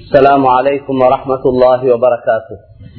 السلام عليكم ورحمة الله وبركاته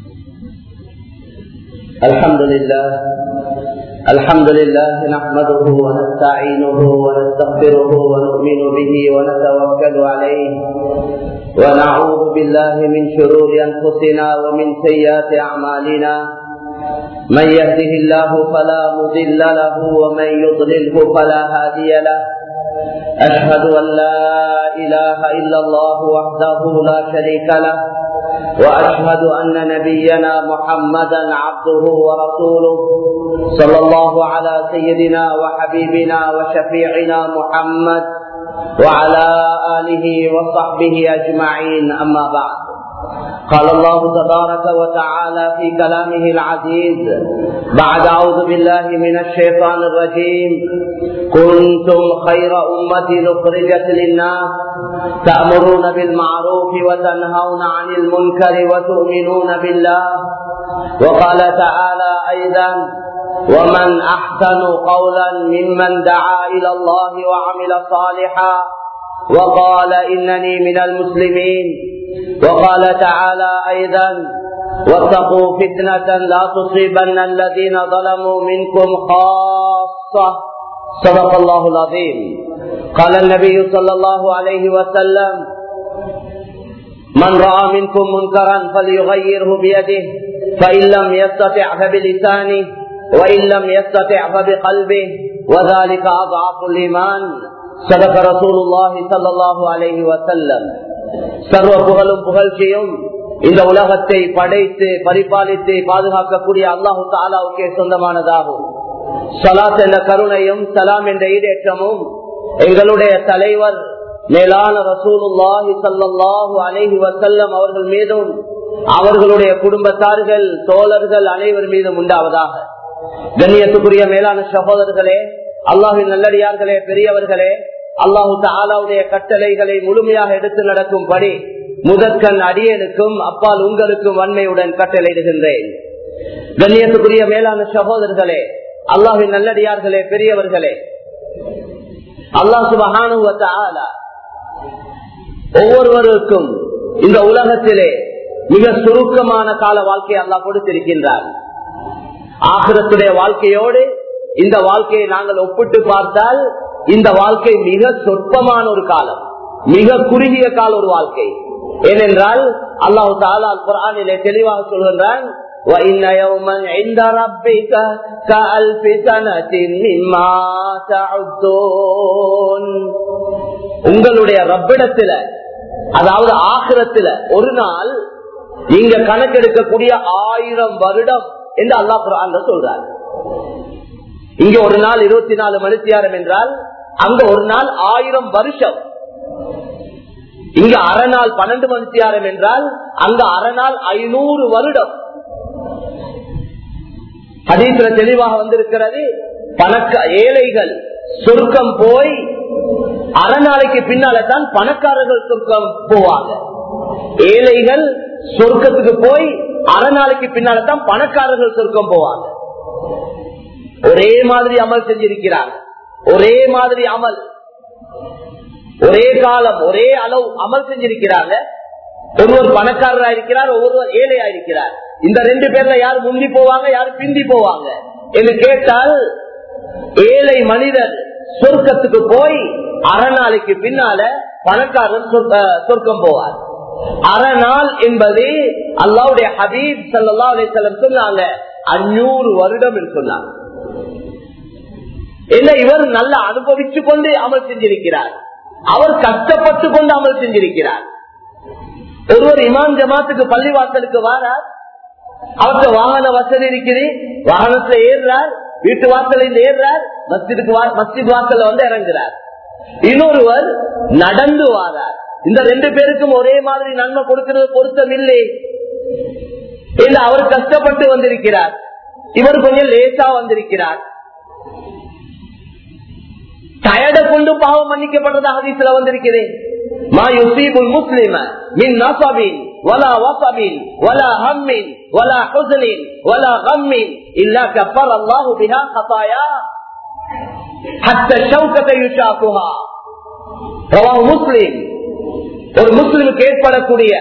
الحمد لله الحمد لله نحمده ونستعينه ونستغفره ونؤمن به ونتوكل عليه ونعوذ بالله من شرور أنفسنا ومن سيئات أعمالنا من يهده الله فلا مضل له ومن يضلله فلا هادي له أشهد أن لا إله إلا الله وحده لا شريك له وأشهد أن نبينا محمدا عبده ورسوله صلى الله على سيدنا وحبيبنا وشفيعنا محمد وعلى آله وصحبه أجمعين أما بعد قال الله تبارك وتعالى في كلامه العزيز بعد أعوذ بالله من الشيطان الرجيم كنتم خير أمة أخرجت للناس تأمرون بالمعروف وتنهون عن المنكر وتؤمنون بالله وقال تعالى أيضا ومن أحسن قولا ممن دعا إلى الله وعمل صالحا وقال إنني من المسلمين وقال تعالى أيضا واتقوا فتنة لا تصيبن الذين ظلموا منكم خاصة صدق الله العظيم قال النبي صلى الله عليه وسلم من رأى منكم منكرا فليغيره بيده فإن لم يستطع فبلسانه وإن لم يستطع فبقلبه وذلك أضعف الإيمان صدق رسول الله صلى الله عليه وسلم சர்வ புகழும் புகழ்ச்சியும் இந்த உலகத்தை படைத்து பரிபாலித்து பாதுகாக்கக்கூடிய அல்லாஹு தாலாவுக்கே சொந்தமானதாகும் சலாத் என்ற கருணையும் சலாம் என்ற ஈடேற்றமும் எங்களுடைய தலைவர் மேலான ரசூலுல்லாஹி சல்லாஹூ அலைஹி வசல்லம் அவர்கள் மீதும் அவர்களுடைய குடும்பத்தார்கள் தோழர்கள் அனைவர் மீதும் உண்டாவதாக கண்ணியத்துக்குரிய மேலான சகோதரர்களே அல்லாஹின் நல்லடியார்களே பெரியவர்களே அல்லாஹு தாலாவுடைய கட்டளைகளை முழுமையாக எடுத்து நடக்கும்படி முதற்கண் அடியனுக்கும் அப்பால் உங்களுக்கும் வன்மையுடன் கட்டளையிடுகின்றேன் கண்ணியத்துக்குரிய மேலான சகோதரர்களே அல்லாஹின் நல்லடியார்களே பெரியவர்களே அல்லாஹ் சுபகானுவத்த ஆலா ஒவ்வொருவருக்கும் இந்த உலகத்திலே மிக சுருக்கமான கால வாழ்க்கையை அல்லாஹ் கொடுத்திருக்கின்றார் ஆகிரத்துடைய வாழ்க்கையோடு இந்த வாழ்க்கையை நாங்கள் ஒப்பிட்டு பார்த்தால் இந்த வாழ்க்கை மிக சொற்பமான ஒரு காலம் மிக குறுகிய கால ஒரு வாழ்க்கை ஏனென்றால் அல்லாஹு தாலா குரானிலே தெளிவாக சொல்கின்றான் உங்களுடைய ரப்பிடத்துல அதாவது ஆகிரத்துல ஒரு நாள் நீங்க கணக்கெடுக்கக்கூடிய ஆயிரம் வருடம் என்று அல்லா குரான் சொல்றாரு இங்க ஒரு நாள் இருபத்தி நாலு மணித்தியாரம் என்றால் அங்க ஒரு நாள் ஆயிரம் வருஷம் இங்க அரை நாள் பன்னெண்டு மணித்தியாரம் என்றால் அங்க அரை நாள் ஐநூறு வருடம் அதீத்துல தெளிவாக வந்திருக்கிறது பணக்க ஏழைகள் சொர்க்கம் போய் அரை நாளைக்கு பின்னால தான் பணக்காரர்கள் சொர்க்கம் போவாங்க ஏழைகள் சொர்க்கத்துக்கு போய் அரை நாளைக்கு பின்னால தான் பணக்காரர்கள் சொர்க்கம் போவாங்க ஒரே மாதிரி அமல் செஞ்சிருக்கிறார் ஒரே மாதிரி அமல் ஒரே காலம் ஒரே அளவு அமல் செஞ்சிருக்கிறாங்க ஒருவர் பணக்காரரா இருக்கிறார் ஒருவர் ஏழையா இருக்கிறார் இந்த ரெண்டு பேர்ல யார் முந்தி போவாங்க யார் பிந்தி போவாங்க என்று கேட்டால் ஏழை மனிதர் சொர்க்கத்துக்கு போய் அரை நாளைக்கு பின்னால பணக்காரன் சொர்க்கம் போவார் அரை நாள் என்பது அல்லாவுடைய ஹபீப் சல்லா அலிசல்லம் சொன்னாங்க அஞ்சூறு வருடம் சொன்னாங்க என்ன இவர் நல்ல அனுபவிச்சு கொண்டு அமல் செஞ்சிருக்கிறார் அவர் கஷ்டப்பட்டு கொண்டு அமல் செஞ்சிருக்கிறார் ஒருவர் இமாம் ஜமாத்துக்கு பள்ளி வாசலுக்கு வாரார் அவருக்கு வாகன வசதி இருக்குது வாகனத்துல ஏறுறார் வீட்டு வாசல இருந்து ஏறுறார் மஸ்ஜிதுக்கு மஸ்ஜித் வாசல்ல வந்து இறங்குறார் இன்னொருவர் நடந்து வாரார் இந்த ரெண்டு பேருக்கும் ஒரே மாதிரி நன்மை கொடுக்கிறது பொருத்தம் இல்லை இல்ல அவர் கஷ்டப்பட்டு வந்திருக்கிறார் இவர் கொஞ்சம் லேசா வந்திருக்கிறார் டயர்ட கொண்டு பாவம் மன்னிக்கப்படுறதா ஹதீஸ்ல வந்திருக்கிறேன் மா யுசீபுல் முஸ்லிம மின் நசபின் ولا وصب ولا هم ولا حزن ولا غم إلا كفر الله بها خطاياه حتى الشوكة يشاكها رواه مسلم ஒரு முஸ்லிமுக்கு ஏற்படக்கூடிய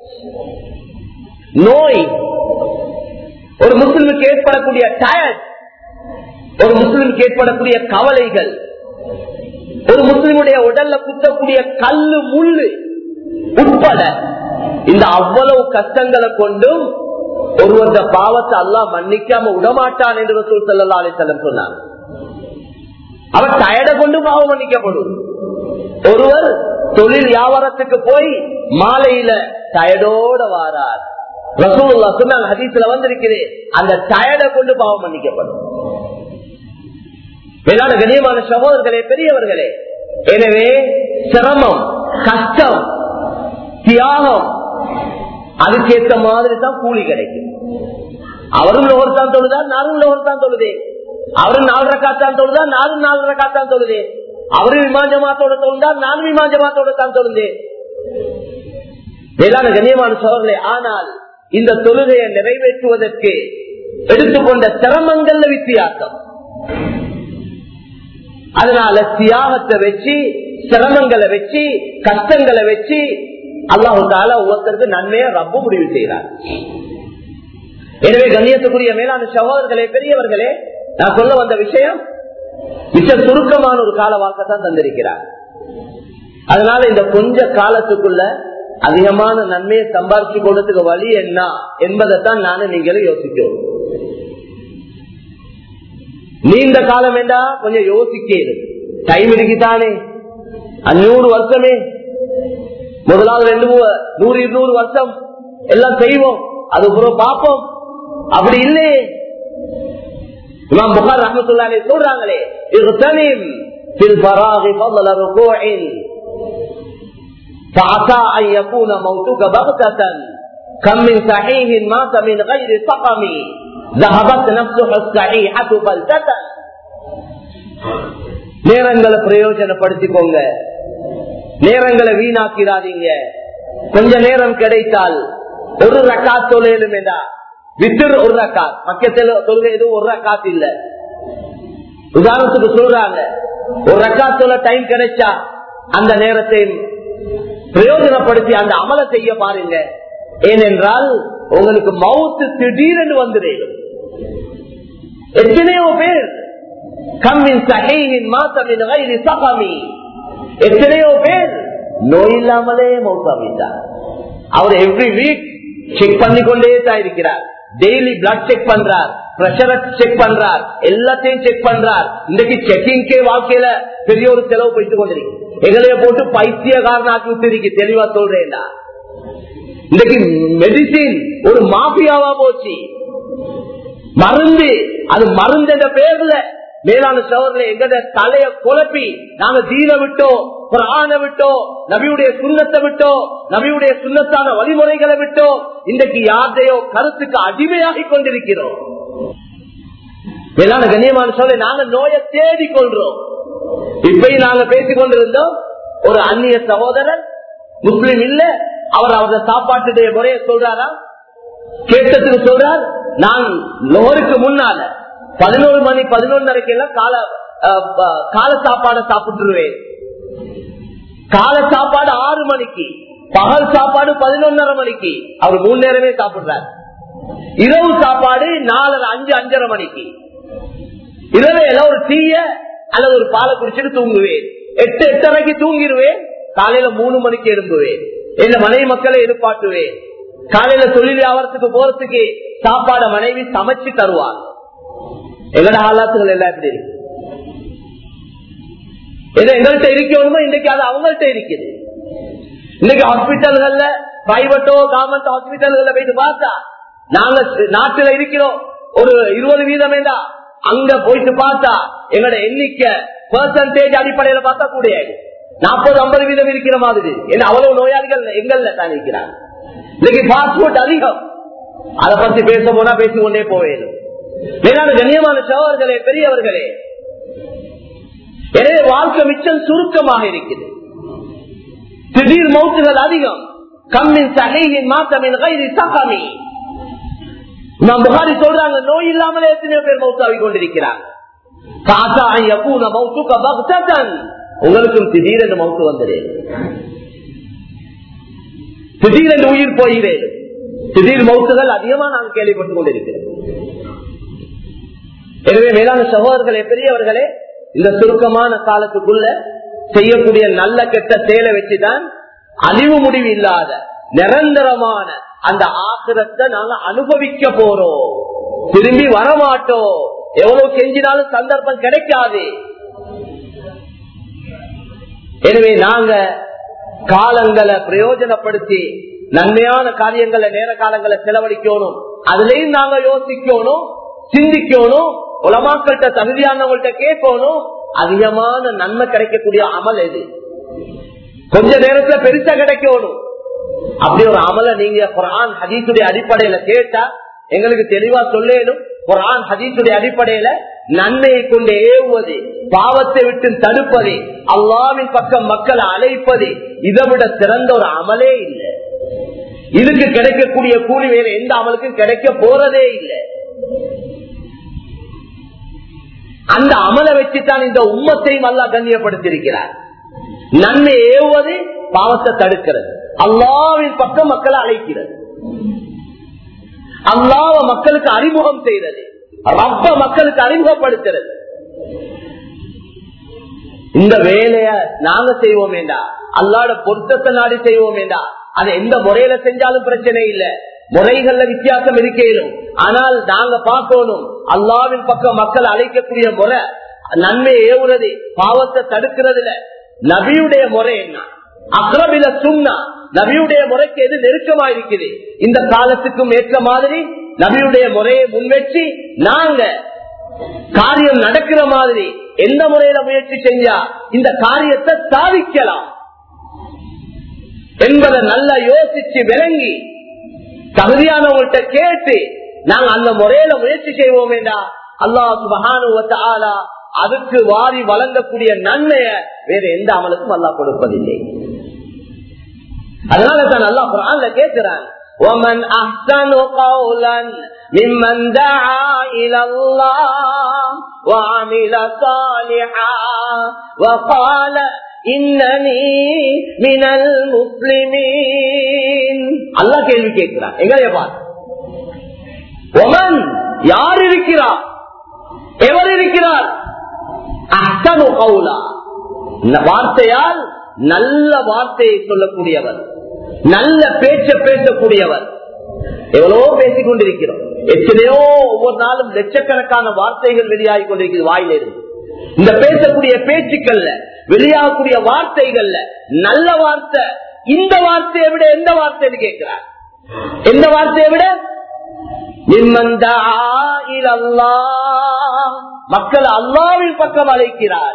நோய் ஒரு முஸ்லிமுக்கு ஏற்படக்கூடிய டயர்ட் ஒரு முஸ்லிமுக்கு ஏற்படக்கூடிய கவலைகள் ஒரு முஸ்லிமுடைய உடல்ல குத்தக்கூடிய கல்லு முள்ளு உட்பட இந்த அவ்வளவு கஷ்டங்களை கொண்டும் ஒருவந்த பாவத்தை அல்லாஹ் மன்னிக்காம விடமாட்டான் என்று ரசூல் ஸல்லல்லாஹு அலைஹி வஸல்லம் சொன்னாங்க அவர் டயர்ட கொண்டு பாவம் மன்னிக்கப்படும் ஒருவர் தொழில் வியாபாரத்துக்கு போய் மாலையில டயர்டோட வாரார் ரசூலுல்லா சொன்னாங்க ஹதீஸ்ல வந்திருக்கிறேன் அந்த டயர்ட கொண்டு பாவம் மன்னிக்கப்படும் மேலான கண்ணியமான சகோதரர்களே பெரியவர்களே எனவே சிரமம் கஷ்டம் தியாகம் அதுக்கேற்ற மாதிரி தான் கூலி கிடைக்கும் அவரும் லோகர் தான் தொழுதா நானும் லோகர் தான் தொழுதேன் அவரும் நாலு ரக்காத்தான் தொழுதா நானும் நாலு ரக்காத்தான் தொழுதேன் அவரும் விமாஞ்சமாத்தோட தொழுதா நானும் விமாஞ்சமாத்தோட தான் தொழுந்தேன் மேலான கண்ணியமான சோழர்களே ஆனால் இந்த தொழுகையை நிறைவேற்றுவதற்கு எடுத்துக்கொண்ட சிரமங்கள்ல வித்தியாசம் அதனால தியாகத்தை வச்சு சிரமங்களை வச்சு கஷ்டங்களை வச்சு அல்லாஹு தால ஒவ்வொருத்தருக்கு நன்மையை ரப்ப முடிவு செய்யறார் எனவே கண்ணியத்துக்குரிய மேலான சகோதரர்களே பெரியவர்களே நான் சொல்ல வந்த விஷயம் மிச்ச சுருக்கமான ஒரு கால வாக்கத்தான் தந்திருக்கிறார் அதனால இந்த கொஞ்ச காலத்துக்குள்ள அதிகமான நன்மையை சம்பாதிச்சு கொடுத்துக்க வழி என்ன என்பதைத்தான் நானும் நீங்களும் யோசிக்கிறோம் நீண்ட காலம் வேண்டா கொஞ்சம் யோசிக்கிறது டைம் இருக்குதானே அஞ்சூறு வருஷமே முதலாவது ரெண்டு மூ- நூறு இருநூறு வருஷம் எல்லாம் செய்வோம் அது அப்புறம் பார்ப்போம் அப்படி இல்லையே இமாம் புகார் ரஹமத்துல்லாஹி சொல்றாங்களே இக்தனிம் ஃபில் ஃபராகி ஃபضل ركوع فعسى ان يكون موتك بغتة كم من صحيح مات من غير سقم ذهبت نفسه الصحيحة بلدة நேரங்களை பிரயோஜனப்படுத்திக்கோங்க நேரங்களை வீணாக்கிறாதீங்க கொஞ்ச நேரம் கிடைத்தால் ஒரு ரக்காத் தொழிலும் என்றா வித்திரு ஒரு ரக்காத் பக்கத்தில் தொழுகை எதுவும் ஒரு ரக்காத் இல்ல உதாரணத்துக்கு சொல்றாங்க ஒரு ரக்காத் தொலை டைம் கிடைச்சா அந்த நேரத்தை பிரயோஜனப்படுத்தி அந்த அமலை செய்ய பாருங்க ஏனென்றால் உங்களுக்கு மவுத்து திடீரென்று வந்துடும் எத்தனையோ பேர் கம்மின் சகையின் மாசமின் வயிறு சகமி எத்தனையோ பேர் நோய் இல்லாமலே மௌசாமிட்டார் அவர் எவ்ரி வீக் செக் பண்ணி கொண்டே தான் இருக்கிறார் டெய்லி பிளட் செக் பண்றார் பிரஷரை செக் பண்றார் எல்லாத்தையும் செக் பண்றார் இன்னைக்கு செக்கிங்கே வாழ்க்கையில பெரிய ஒரு செலவு போயிட்டு கொண்டிருக்கு எங்களைய போட்டு பைத்தியகாரனாக்கி விட்டு இருக்கு தெளிவா சொல்றேன்டா இன்னைக்கு மெடிசின் ஒரு மாஃபியாவா போச்சு மருந்து அது மருந்து என்ற பேர்ல மேலான சோதனை எங்கட தலைய குழப்பி நாங்க தீன விட்டோம் குரான விட்டோம் நபியுடைய சுண்ணத்தை விட்டோம் நபியுடைய சுண்ணத்தான வழிமுறைகளை விட்டோம் இன்றைக்கு யார்தையோ கருத்துக்கு அடிமையாகி கொண்டிருக்கிறோம் மேலான கண்ணியமான சொல்ல நாங்க நோயை தேடிக் கொள்றோம் இப்பயும் நாங்க பேசிக் கொண்டிருந்தோம் ஒரு அந்நிய சகோதரர் முஸ்லிம் இல்ல அவர் அவரது சாப்பாட்டுடைய முறையை சொல்றாரா கேட்டதுக்கு சொல்றார் நான் லோருக்கு முன்னால பதினோரு மணி பதினொன்னரைக்கு எல்லாம் கால அஹ், அஹ், கால சாப்பாடை சாப்பிட்டுருவேன் கால சாப்பாடு ஆறு மணிக்கு பகல் சாப்பாடு பதினொன்னரை மணிக்கு அவர் மூணு நேரமே சாப்பிடுறார் இரவு சாப்பாடு நாலரை அஞ்சு அஞ்சரை மணிக்கு இரவையில ஒரு டீய அல்லது ஒரு பாலை குடிச்சிட்டு தூங்குவேன் எட்டு எட்டரைக்கு தூங்கிடுவேன் காலையில மூணு மணிக்கு எழும்புவேன் என்ன மனைவி மக்களை எதிர்பார்த்துவேன் காலையில தொழில் வியாபாரத்துக்கு போறதுக்கு சாப்பாட மனைவி சமைச்சு தருவார் எங்கட ஆலாத்துகள் எல்லாம் எப்படி இருக்கு எது எங்கள்கிட்ட இருக்கணுமோ இன்னைக்கு அது அவங்கள்ட்ட இருக்குது இன்னைக்கு ஹாஸ்பிட்டல்கள்ல பிரைவேட்டோ கவர்மெண்ட் ஹாஸ்பிட்டல்கள்ல போயிட்டு பார்த்தா நாங்க நாட்டுல இருக்கிறோம் ஒரு இருபது வீதம் வேண்டா அங்க போயிட்டு பார்த்தா எங்களோட எண்ணிக்கை பெர்சன்டேஜ் அடிப்படையில பார்த்தா கூட நாற்பது ஐம்பது வீதம் இருக்கிற மாதிரி ஏன்னா அவ்வளவு நோயாளிகள் எங்கள்ல தான் இருக்கிறாங்க இன்னைக்கு பாஸ்போர்ட் அதிகம் அதை பத்தி பேச போனா பேசிக்கொண்டே போவேன் மேலான கண்ணியமான சகோதரர்களே பெரியவர்களே எனவே வாழ்க்கை மிச்சம் சுருக்கமாக இருக்குது திடீர் மௌத்துகள் அதிகம் கம்மின் சகையின் மாத்தமின் கைதி சகமி நாம் புகாரி சொல்றாங்க நோய் இல்லாமலே எத்தனையோ பேர் மௌத்தாவி கொண்டிருக்கிறாங்க காசா யகூன மௌத்துக பக்தன் உங்களுக்கும் திடீரென்று மௌத்து வந்தது திடீரென்று உயிர் போகிறேன் திடீர் மௌத்துகள் அதிகமா நான் கேள்விப்பட்டுக் கொண்டிருக்கிறேன் எனவே மேலான சகோதரர்களே பெரியவர்களே இந்த சுருக்கமான காலத்துக்குள்ள செய்யக்கூடிய நல்ல கெட்ட செயலை வச்சுதான் அழிவு முடிவு இல்லாத நிரந்தரமான அந்த ஆசிரத்தை நாங்க அனுபவிக்க போறோம் திரும்பி வரமாட்டோம் எவ்வளவு செஞ்சினாலும் சந்தர்ப்பம் கிடைக்காது எனவே நாங்க காலங்களை பிரயோஜனப்படுத்தி நன்மையான காரியங்களை நேர காலங்களை செலவழிக்கணும் அதுலயும் நாங்க யோசிக்கணும் சிந்திக்கணும் உலமாக்கள்கிட்ட தகுதியானவங்கள்ட்ட கேட்கணும் அதிகமான நன்மை கிடைக்கக்கூடிய அமல் எது கொஞ்ச நேரத்துல பெருசா கிடைக்கணும் அப்படி ஒரு அமலை நீங்க குரான் ஹதீசுடைய அடிப்படையில கேட்டா எங்களுக்கு தெளிவா சொல்லேனும் குரான் ஹதீசுடைய அடிப்படையில நன்மையை கொண்டு ஏவுவது பாவத்தை விட்டு தடுப்பது அல்லாவின் பக்கம் மக்களை அழைப்பது இதை விட சிறந்த ஒரு அமலே இல்லை இதுக்கு கிடைக்கக்கூடிய கூலி வேற எந்த அமலுக்கும் கிடைக்க போறதே இல்லை அந்த அமலை வச்சுதான் இந்த உம்மத்தையும் அல்லா கண்ணியப்படுத்தியிருக்கிறார் நன்மை ஏவுவது பாவத்தை தடுக்கிறது அல்லாவின் பக்கம் மக்களை அழைக்கிறது அல்லாவ மக்களுக்கு அறிமுகம் செய்தது ரப்ப மக்களுக்கு அறிமுகப்படுத்துறது இந்த வேலைய நாங்க செய்வோம் வேண்டா அல்லாட பொருத்தத்தை நாடி செய்வோம் வேண்டா அது எந்த முறையில செஞ்சாலும் பிரச்சனை இல்ல முறைகள்ல வித்தியாசம் இருக்கேனும் ஆனால் நாங்க பார்க்கணும் அல்லாவின் பக்கம் மக்கள் அழைக்கக்கூடிய முறை நன்மை ஏவுறது பாவத்தை தடுக்கிறதுல நபியுடைய முறை என்ன அக்ரபில சுண்ணா நபியுடைய முறைக்கு எது நெருக்கமா இருக்குது இந்த காலத்துக்கும் ஏற்ற மாதிரி நபியுடைய முறையை முன்வச்சு நாங்க காரியம் நடக்கிற மாதிரி எந்த முறையில முயற்சி செஞ்சா இந்த காரியத்தை சாதிக்கலாம் என்பதை நல்லா யோசிச்சு விளங்கி தகுதியானவங்கள்ட்ட கேட்டு நாங்க அந்த முறையில முயற்சி செய்வோம் வேண்டா அல்லாஹ் சுபஹானு அதுக்கு வாரி வழங்கக்கூடிய நன்மைய வேற எந்த அமலுக்கும் அல்லாஹ் கொடுப்பதில்லை அதனால தான் அல்லா குரான்ல கேட்கிறான் ومن أحسن قولا ممن دعا إلى الله وعمل صالحا وقال إنني من المسلمين الله கேள்வி கேட்கிறான் எங்களைய பார் ஒமன் யார் இருக்கிறார் எவர் இருக்கிறார் அஹ்சனு கவுலா இந்த வார்த்தையால் நல்ல வார்த்தையை சொல்லக்கூடியவர் நல்ல பேச்ச பேசக்கூடியவர் எவ்வளவோ பேசிக் கொண்டிருக்கிறோம் எத்தனையோ ஒவ்வொரு நாளும் லட்சக்கணக்கான வார்த்தைகள் வெளியாகி கொண்டிருக்கிறது வாயிலிருந்து இந்த பேசக்கூடிய பேச்சுக்கள்ல வெளியாகக்கூடிய வார்த்தைகள்ல நல்ல வார்த்தை இந்த வார்த்தையை விட எந்த வார்த்தைன்னு கேட்கிறார் எந்த வார்த்தையை விட மக்கள் அல்லாவின் பக்கம் அழைக்கிறார்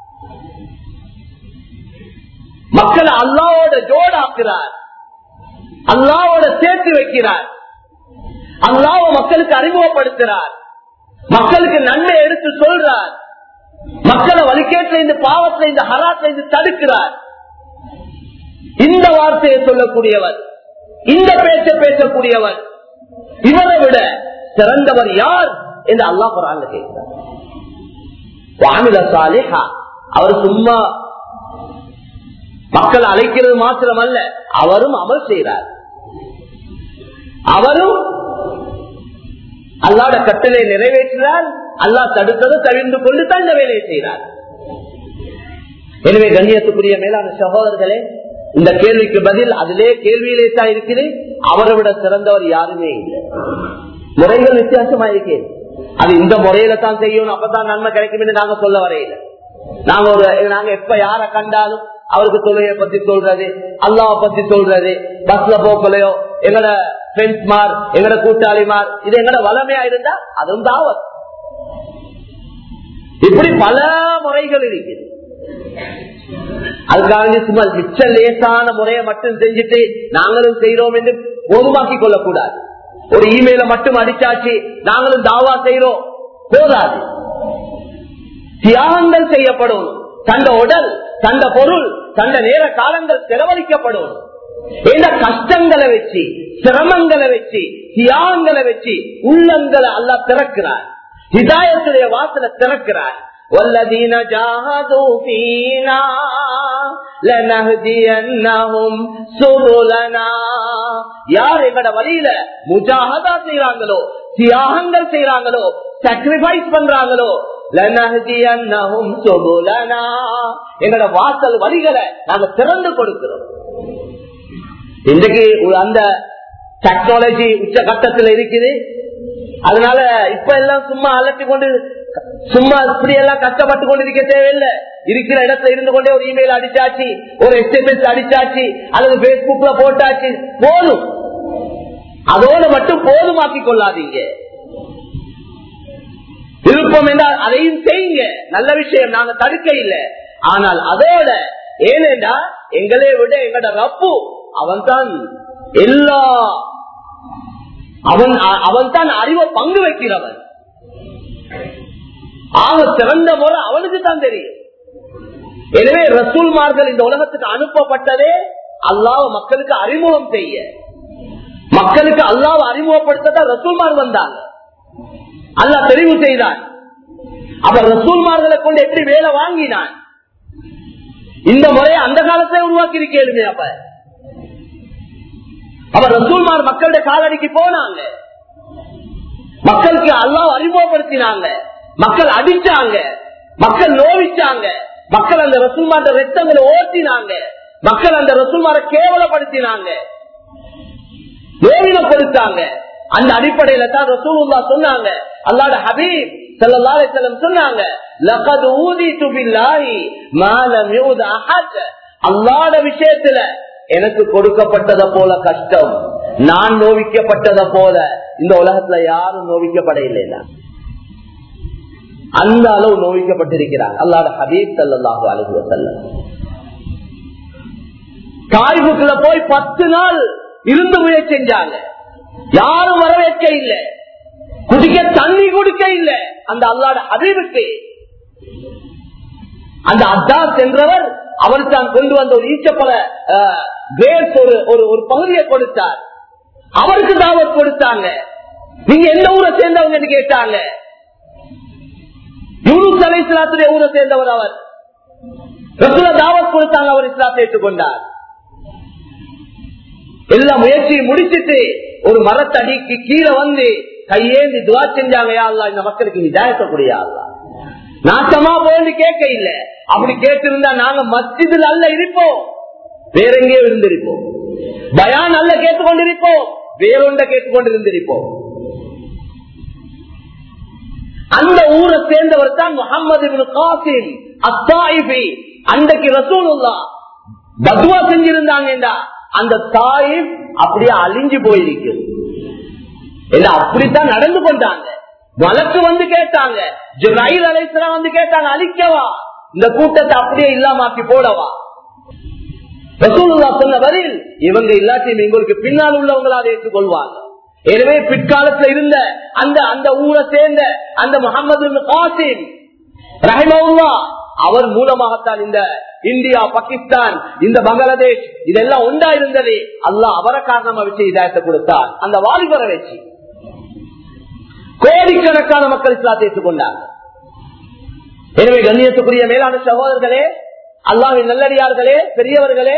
மக்களை அல்லாவோட ஜோடாக்குறார் அல்லாவோட சேர்த்து வைக்கிறார் அல்லாவ மக்களுக்கு அறிமுகப்படுத்துறார் மக்களுக்கு நன்மை எடுத்து சொல்றார் மக்களை வலிக்கேற்ற இந்த பாவத்தை இந்த ஹராத்தை இந்த தடுக்கிறார் இந்த வார்த்தையை சொல்லக்கூடியவர் இந்த பேச்ச பேசக்கூடியவர் இவரை விட சிறந்தவர் யார் என்று அல்லா குரான் கேட்கிறார் அவர் சும்மா மக்கள் அழைக்கிறது மாத்திரம் அல்ல அவரும் அமல் செய்கிறார் அவரும் அல்லாட கட்டளை நிறைவேற்றினார் அல்லா தடுத்தது தவிர்ந்து கொண்டு தான் இந்த வேலையை செய்கிறார் எனவே கண்ணியத்துக்குரிய மேலான சகோதரர்களே இந்த கேள்விக்கு பதில் அதிலே கேள்வியிலே தான் இருக்குது அவரை விட சிறந்தவர் யாருமே இல்லை முறைகள் வித்தியாசமா இருக்கு அது இந்த முறையில தான் செய்யணும் அப்பதான் நன்மை கிடைக்கும் என்று நாங்க சொல்ல வரையில நாங்க ஒரு நாங்க எப்ப யார கண்டாலும் அவருக்கு தொழுகையை பத்தி சொல்றது அல்லாவை பத்தி சொல்றது பஸ்ல போக்கலையோ எங்கட ஃப்ரெண்ட்ஸ் மார் எங்கட கூட்டாளிமார் இது எங்கட வளமையா இருந்தா அதுவும் தாவத் இப்படி பல முறைகள் இருக்குது அதுக்காக சும்மா மிச்ச லேசான முறையை மட்டும் செஞ்சுட்டு நாங்களும் செய்யறோம் என்று போதுமாக்கி கொள்ளக்கூடாது ஒரு இமெயில மட்டும் அடிச்சாச்சு நாங்களும் தாவா செய்யறோம் போதாது தியாகங்கள் செய்யப்படும் தந்த உடல் தந்த பொருள் தந்த நேர காலங்கள் செலவழிக்கப்படும் இந்த கஷ்டங்களை வச்சு சிரமங்களை வச்சு தியாகங்களை வச்சு உள்ளங்களை அல்ல திறக்கிறார் ஹிதாயத்துடைய வாசலை திறக்கிறார் والذين جاهدوا فينا لنهدينهم سبلنا யார் எங்கட வழியில முஜாஹதா செய்யறாங்களோ தியாகங்கள் செய்யறாங்களோ சாக்ரிஃபைஸ் பண்றாங்களோ லனஹ்தியன்னஹும் சுபுலனா எங்கட வாசல் வழிகளை நாங்க திறந்து கொடுக்கிறோம் இன்றைக்கு ஒரு அந்த டெக்னாலஜி உச்ச கட்டத்தில் இருக்குது அதனால இப்ப எல்லாம் சும்மா அலட்டி கொண்டு சும்மா இப்படி எல்லாம் கஷ்டப்பட்டு கொண்டு இருக்க தேவையில்லை இருக்கிற இடத்துல இருந்து கொண்டே ஒரு இமெயில் அடிச்சாச்சு ஒரு எஸ்எம்எஸ் அடிச்சாச்சு அல்லது பேஸ்புக்ல போட்டாச்சு போதும் அதோட மட்டும் போதுமாக்கி கொள்ளாதீங்க விருப்பம் என்றால் அதையும் செய்யுங்க நல்ல விஷயம் நாங்க தடுக்க இல்லை ஆனால் அதோட ஏனென்றா எங்களை விட எங்கட ரப்பு அவன் தான் எல்லா அவன் அவன் தான் அறிவை பங்கு வைக்கிறவன் ஆக சிறந்த முறை அவனுக்கு தான் தெரியும் எனவே ரசூல்மார்கள் இந்த உலகத்துக்கு அனுப்பப்பட்டதே அல்லாஹ் மக்களுக்கு அறிமுகம் செய்ய மக்களுக்கு அல்லாஹ் அறிமுகப்படுத்த ரசூல்மார் வந்தாங்க அல்லாஹ் தெரிவு செய்தான் அவர் ரசூல்மார்களை கொண்டு எப்படி வேலை வாங்கினான் இந்த முறையை அந்த காலத்துல உருவாக்கி இருக்கேன் அப்ப அவர் ரசூல்மார் மக்களுடைய காலடிக்கு போனாங்க மக்களுக்கு அல்லாஹ் அறிமுகப்படுத்தினாங்க மக்கள் அடிச்சாங்க மக்கள் நோவிச்சாங்க மக்கள் அந்த ரசூல்மார ரத்தங்களை ஓட்டினாங்க மக்கள் அந்த ரசூல்மார கேவலப்படுத்தினாங்க நோவினப்படுத்தாங்க அந்த அடிப்படையில தான் ரசூலுல்லா சொன்னாங்க அல்லாட ஹபீப் சொன்னாங்க அல்லாட விஷயத்துல எனக்கு கொடுக்கப்பட்டத போல கஷ்டம் நான் நோவிக்கப்பட்டத போல இந்த உலகத்துல யாரும் நோவிக்கப்பட இல்லைன்னா அந்த அளவு நோவிக்கப்பட்டிருக்கிறார் அல்லாட ஹபீப் சல்லாஹூ அலுவல செல்லம் காய்வுக்குள்ள போய் பத்து நாள் இருந்து முயற்சி செஞ்சாங்க யாரும் வரவேற்க இல்லை குடிக்க தண்ணி கொடுக்க இல்லை அந்த அல்லாட ஹபீபுக்கு அந்த அத்தாஸ் என்றவர் அவர் தான் கொண்டு வந்த ஒரு ஈச்சப்பல கிரேட்ஸ் ஒரு ஒரு பகுதியை கொடுத்தார் அவருக்கு தாவத் கொடுத்தாங்க நீங்க எந்த ஊரை சேர்ந்தவங்க கேட்டாங்க யூனுஸ் அலை இஸ்லாத்துடைய ஊரை சேர்ந்தவர் அவர் ரசூல தாவத் கொடுத்தாங்க அவர் இஸ்லாத்தை ஏற்றுக்கொண்டார் எல்லா முயற்சியும் முடிச்சிட்டு ஒரு மரத்தடிக்கு கீழே வந்து கையேந்தி துவா செஞ்சாங்க யாழ்லா இந்த மக்களுக்கு நிதாயத்தக்கூடிய ஆள்லா நாட்டமா போய் கேட்க இல்ல அப்படி கேட்டிருந்தா நாங்க மஸ்ஜிதில் அல்ல இருப்போம் வேற எங்கேயோ இருந்திருப்போம் பயான் அல்ல கேட்டுக்கொண்டிருப்போம் வேறொண்ட கேட்டுக்கொண்டிருந்திருப்போம் அந்த ஊரை சேர்ந்தவர் தான் முகமது காசிம் அத்தாயிபி அன்றைக்கு ரசூலுல்லா பத்வா செஞ்சிருந்தாங்கடா அந்த தாயிப் அப்படியே அழிஞ்சு போயிருக்கு அப்படித்தான் நடந்து கொண்டாங்க வழக்கு வந்து கேட்டாங்க ரயில் அலைசலாம் வந்து கேட்டாங்க அழிக்கவா இந்த கூட்டத்தை அப்படியே இல்லாமாக்கி போடவா ரசூலுல்லா சொன்ன வரையில் இவங்க இல்லாட்டியும் எங்களுக்கு பின்னால் உள்ளவங்களா அதை ஏற்றுக்கொள்வாங்க எனவே பிற்காலத்துல இருந்த அந்த அந்த ஊரை சேர்ந்த அந்த முகமது காசிம் ரஹிமவுல்லா அவர் மூலமாகத்தான் இந்த இந்தியா பாகிஸ்தான் இந்த பங்களாதேஷ் இதெல்லாம் உண்டா இருந்தது அல்லாஹ் அவரை காரணமா வச்சு இதாயத்தை கொடுத்தார் அந்த வாலிபரை வச்சு கோடிக்கணக்கான மக்கள் இஸ்லாத்தை ஏற்றுக்கொண்டார் எனவே கண்ணியத்துக்குரிய மேலான சகோதரர்களே அல்லாவின் நல்லடியார்களே பெரியவர்களே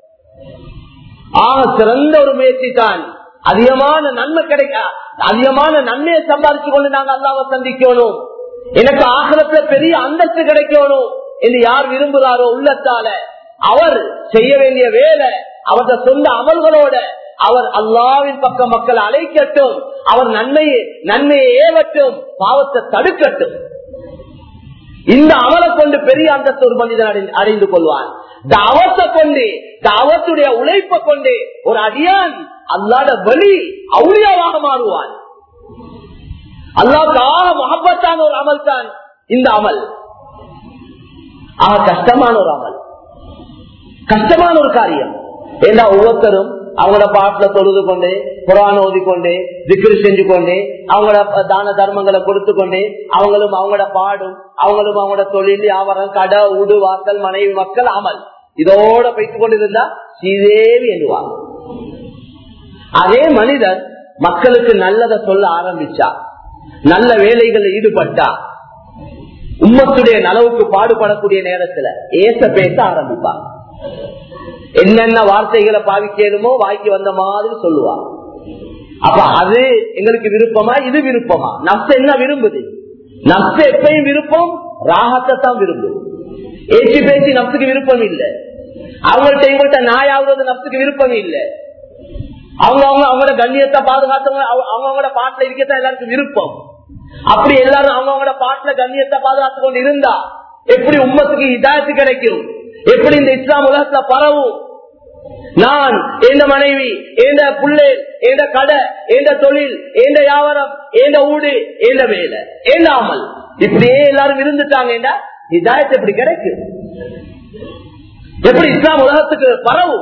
ஆக சிறந்த ஒரு முயற்சி தான் அதிகமான நன்மை கிடைக்க அதிகமான நன்மையை சம்பாதிச்சு கொண்டு நாங்க அல்லாவை சந்திக்கணும் எனக்கு ஆகலத்துல பெரிய அந்தஸ்து கிடைக்கணும் என்று யார் விரும்புகிறாரோ உள்ளத்தால அவர் செய்ய வேண்டிய வேலை அவரது சொந்த அமல்களோட அவர் அல்லாவின் பக்கம் மக்கள் அழைக்கட்டும் அவர் நன்மையை நன்மையை ஏவட்டும் பாவத்தை தடுக்கட்டும் இந்த அமலை கொண்டு பெரிய அந்தஸ்து ஒரு மனிதன் அடைந்து கொள்வான் தாவத்தை கொண்டு தாவத்துடைய உழைப்பை கொண்டு ஒரு அடியான் அல்லாத வழி அவுளியாவாக மாறுவான் அல்லாவுக்காக மகப்பத்தான ஒரு அமல் தான் இந்த அமல் ஆக கஷ்டமான ஒரு அமல் கஷ்டமான ஒரு காரியம் ஏன்னா ஒவ்வொருத்தரும் அவங்களோட பாட்டுல தொழுது கொண்டு புறான ஓதிக்கொண்டு திக்ரு செஞ்சு கொண்டு அவங்களோட தான தர்மங்களை கொடுத்து கொண்டு அவங்களும் அவங்களோட பாடும் அவங்களும் அவங்களோட தொழில் வியாபாரம் கடை உடு வாசல் மனைவி மக்கள் அமல் இதோட வைத்துக் கொண்டிருந்தா ஸ்ரீதேவி எண்ணுவாங்க அதே மனிதர் மக்களுக்கு நல்லதை சொல்ல ஆரம்பிச்சா நல்ல வேலைகளில் ஈடுபட்டா உம்மத்துடைய நலவுக்கு பாடுபடக்கூடிய நேரத்துல ஏச பேச ஆரம்பிப்பாங்க என்னென்ன வார்த்தைகளை பாவிக்கணுமோ வாய்க்கு வந்த மாதிரி சொல்லுவாங்க அப்ப அது எங்களுக்கு விருப்பமா இது விருப்பமா நப்ச என்ன விரும்புது நப்ச எப்பயும் விருப்பம் ராகத்தை தான் விரும்புது ஏசி பேசி நப்சுக்கு விருப்பம் இல்லை அவங்கள்ட்ட இவங்கள்ட்ட நாயாவது நப்சுக்கு விருப்பம் இல்லை அவங்க அவங்க அவங்களோட கண்ணியத்தை பாதுகாத்தவங்க அவங்க அவங்களோட பாட்டுல இருக்கத்தான் எல்லாருக்கும் விருப்பம் அப்படி எல்லாரும் அவங்க அவங்களோட பாட்டுல கண்ணியத்தை பாதுகாத்து கொண்டு இருந்தா எப்படி உம்மத்துக்கு இதாயத்து கிடைக்கும் எப்படி இந்த இஸ்லாம் உலகத்துல பரவும் நான் எந்த மனைவி எந்த புள்ளை எந்த கடை எந்த தொழில் எந்த வியாபாரம் எந்த ஊடு எந்த வேலை எந்த அமல் இப்படியே எல்லாரும் இருந்துட்டாங்க இதாயத்து எப்படி கிடைக்கும் எப்படி இஸ்லாம் உலகத்துக்கு பரவும்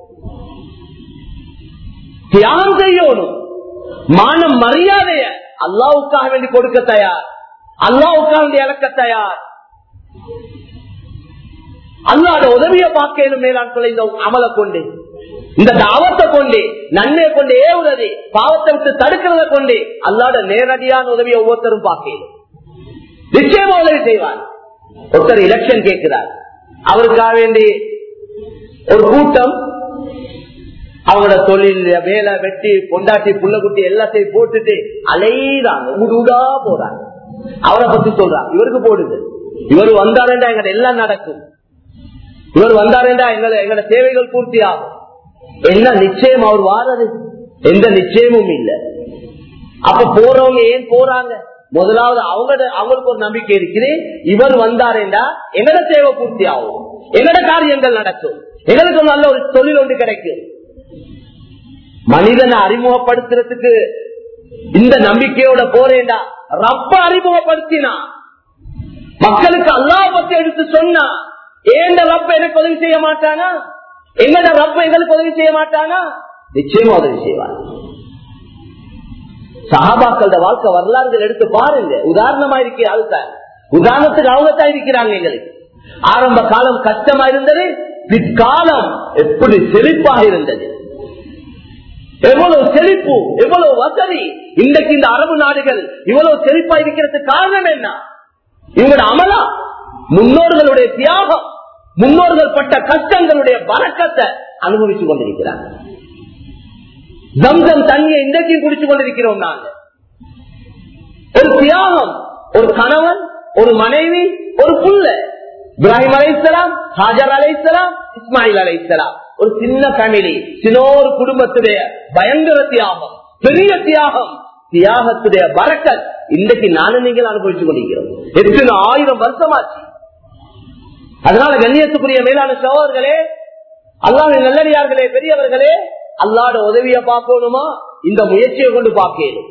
தியாகம் செய்யணும் மானம் மரியாதைய அல்லாவுக்காக வேண்டி கொடுக்க தயார் அல்லாவுக்காக வேண்டி இழக்க தயார் அல்லாத உதவியை பார்க்கணும் மேலாட்களை இந்த அமலை கொண்டு இந்த தாவத்தை கொண்டு நன்மையை கொண்டு ஏவுறது பாவத்தை விட்டு தடுக்கிறத கொண்டு அல்லாத நேரடியான உதவியை ஒவ்வொருத்தரும் பார்க்கணும் நிச்சயமா உதவி செய்வார் ஒருத்தர் எலெக்ஷன் கேட்கிறார் அவருக்காக வேண்டி ஒரு கூட்டம் அவங்களோட தொழில் வேலை வெட்டி பொண்டாட்டி புள்ள குட்டி எல்லாத்தையும் போட்டுட்டு அலையிறாங்க ஊடா போறாங்க அவரை பத்தி சொல்றாங்க இவருக்கு போடுது இவர் வந்தாருண்டா எங்க எல்லாம் நடக்கும் இவர் வந்தாருண்டா எங்களை எங்களோட தேவைகள் பூர்த்தி ஆகும் என்ன நிச்சயம் அவர் வாரது எந்த நிச்சயமும் இல்லை அப்ப போறவங்க ஏன் போறாங்க முதலாவது அவங்க அவங்களுக்கு ஒரு நம்பிக்கை இருக்குது இவர் வந்தாருண்டா எங்களோட தேவை பூர்த்தி ஆகும் எங்களோட காரியங்கள் நடக்கும் எங்களுக்கு நல்ல ஒரு தொழில் ஒன்று கிடைக்கும் மனிதனை அறிமுகப்படுத்துறதுக்கு இந்த நம்பிக்கையோட போறேன்டா ரப்ப அறிமுகப்படுத்தினா மக்களுக்கு அல்லா பத்தி எடுத்து சொன்னா ஏண்ட ரப்ப எனக்கு உதவி செய்ய மாட்டானா எங்கட ரப்ப எங்களுக்கு உதவி செய்ய மாட்டானா நிச்சயமா உதவி செய்வார் சகாபாக்களோட வாழ்க்கை வரலாறுகள் எடுத்து பாருங்க உதாரணமா இருக்கே அதுதான் உதாரணத்துக்கு அவங்க தான் இருக்கிறாங்க எங்களுக்கு ஆரம்ப காலம் கஷ்டமா இருந்தது பிற்காலம் எப்படி செழிப்பாக இருந்தது எவ்வளவு செழிப்பு எவ்வளவு வசதி இன்றைக்கு இந்த அரபு நாடுகள் இவ்வளவு செழிப்பா இருக்கிறதுக்கு காரணம் என்ன இவங்களோட அமலா முன்னோர்களுடைய தியாகம் முன்னோர்கள் பட்ட கஷ்டங்களுடைய வழக்கத்தை அனுபவித்துக் கொண்டிருக்கிறாங்க ஜம்சம் தண்ணியை இன்றைக்கும் குடிச்சு கொண்டிருக்கிறோம் நாங்க ஒரு தியாகம் ஒரு கணவன் ஒரு மனைவி ஒரு புள்ள இப்ராஹிம் அலைசலாம் ஹாஜர் அலைசலாம் இஸ்மாயில் அலைசலாம் ஒரு சின்ன ஃபேமிலி சின்ன ஒரு குடும்பத்துடைய பயங்கர தியாகம் பெரிய தியாகம் தியாகத்துடைய வரக்கல் இன்றைக்கு நானும் நீங்கள் அனுபவித்துக் கொண்டிருக்கிறோம் எத்தனை ஆயிரம் வருஷமாச்சு அதனால கண்ணியத்துக்குரிய மேலான சகோதரர்களே அல்லாஹ் நல்லடியார்களே பெரியவர்களே அல்லாட உதவியை பார்க்கணுமா இந்த முயற்சியை கொண்டு பார்க்கணும்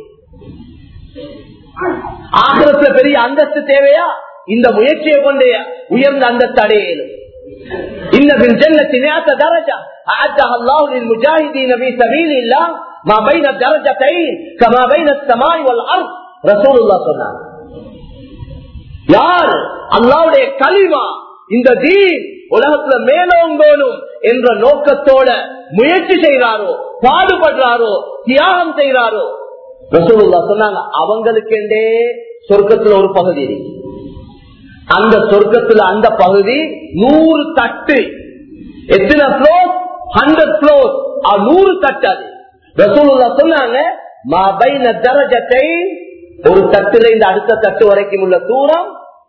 ஆகிரத்துல பெரிய அந்தஸ்து தேவையா இந்த முயற்சியை கொண்டு உயர்ந்த அந்தஸ்து அடையணும் إن في الجنة مئة درجة أعدها الله للمجاهدين في سبيل الله ما بين الدرجتين كما بين السماء والأرض رسول الله صلى الله عليه وسلم யார் அல்லாவுடைய களிமா இந்த தீன் உலகத்துல மேலோங்கோணும் என்ற நோக்கத்தோட முயற்சி செய்கிறாரோ பாடுபடுறாரோ தியாகம் செய்கிறாரோ ரசூலுல்லா சொன்னாங்க அவங்களுக்கெண்டே சொர்க்கத்துல ஒரு பகுதி இருக்கு அந்த சொர்க்கத்துல அந்த பகுதி நூறு தட்டு எத்தனை ஃப்ளோர் ஹண்ட்ரட் ஃப்ளோர் நூறு தட்டு அது ரசூலுல்லா சொன்னாங்க தரஜத்தை ஒரு தட்டுல இந்த அடுத்த தட்டு வரைக்கும் உள்ள தூரம்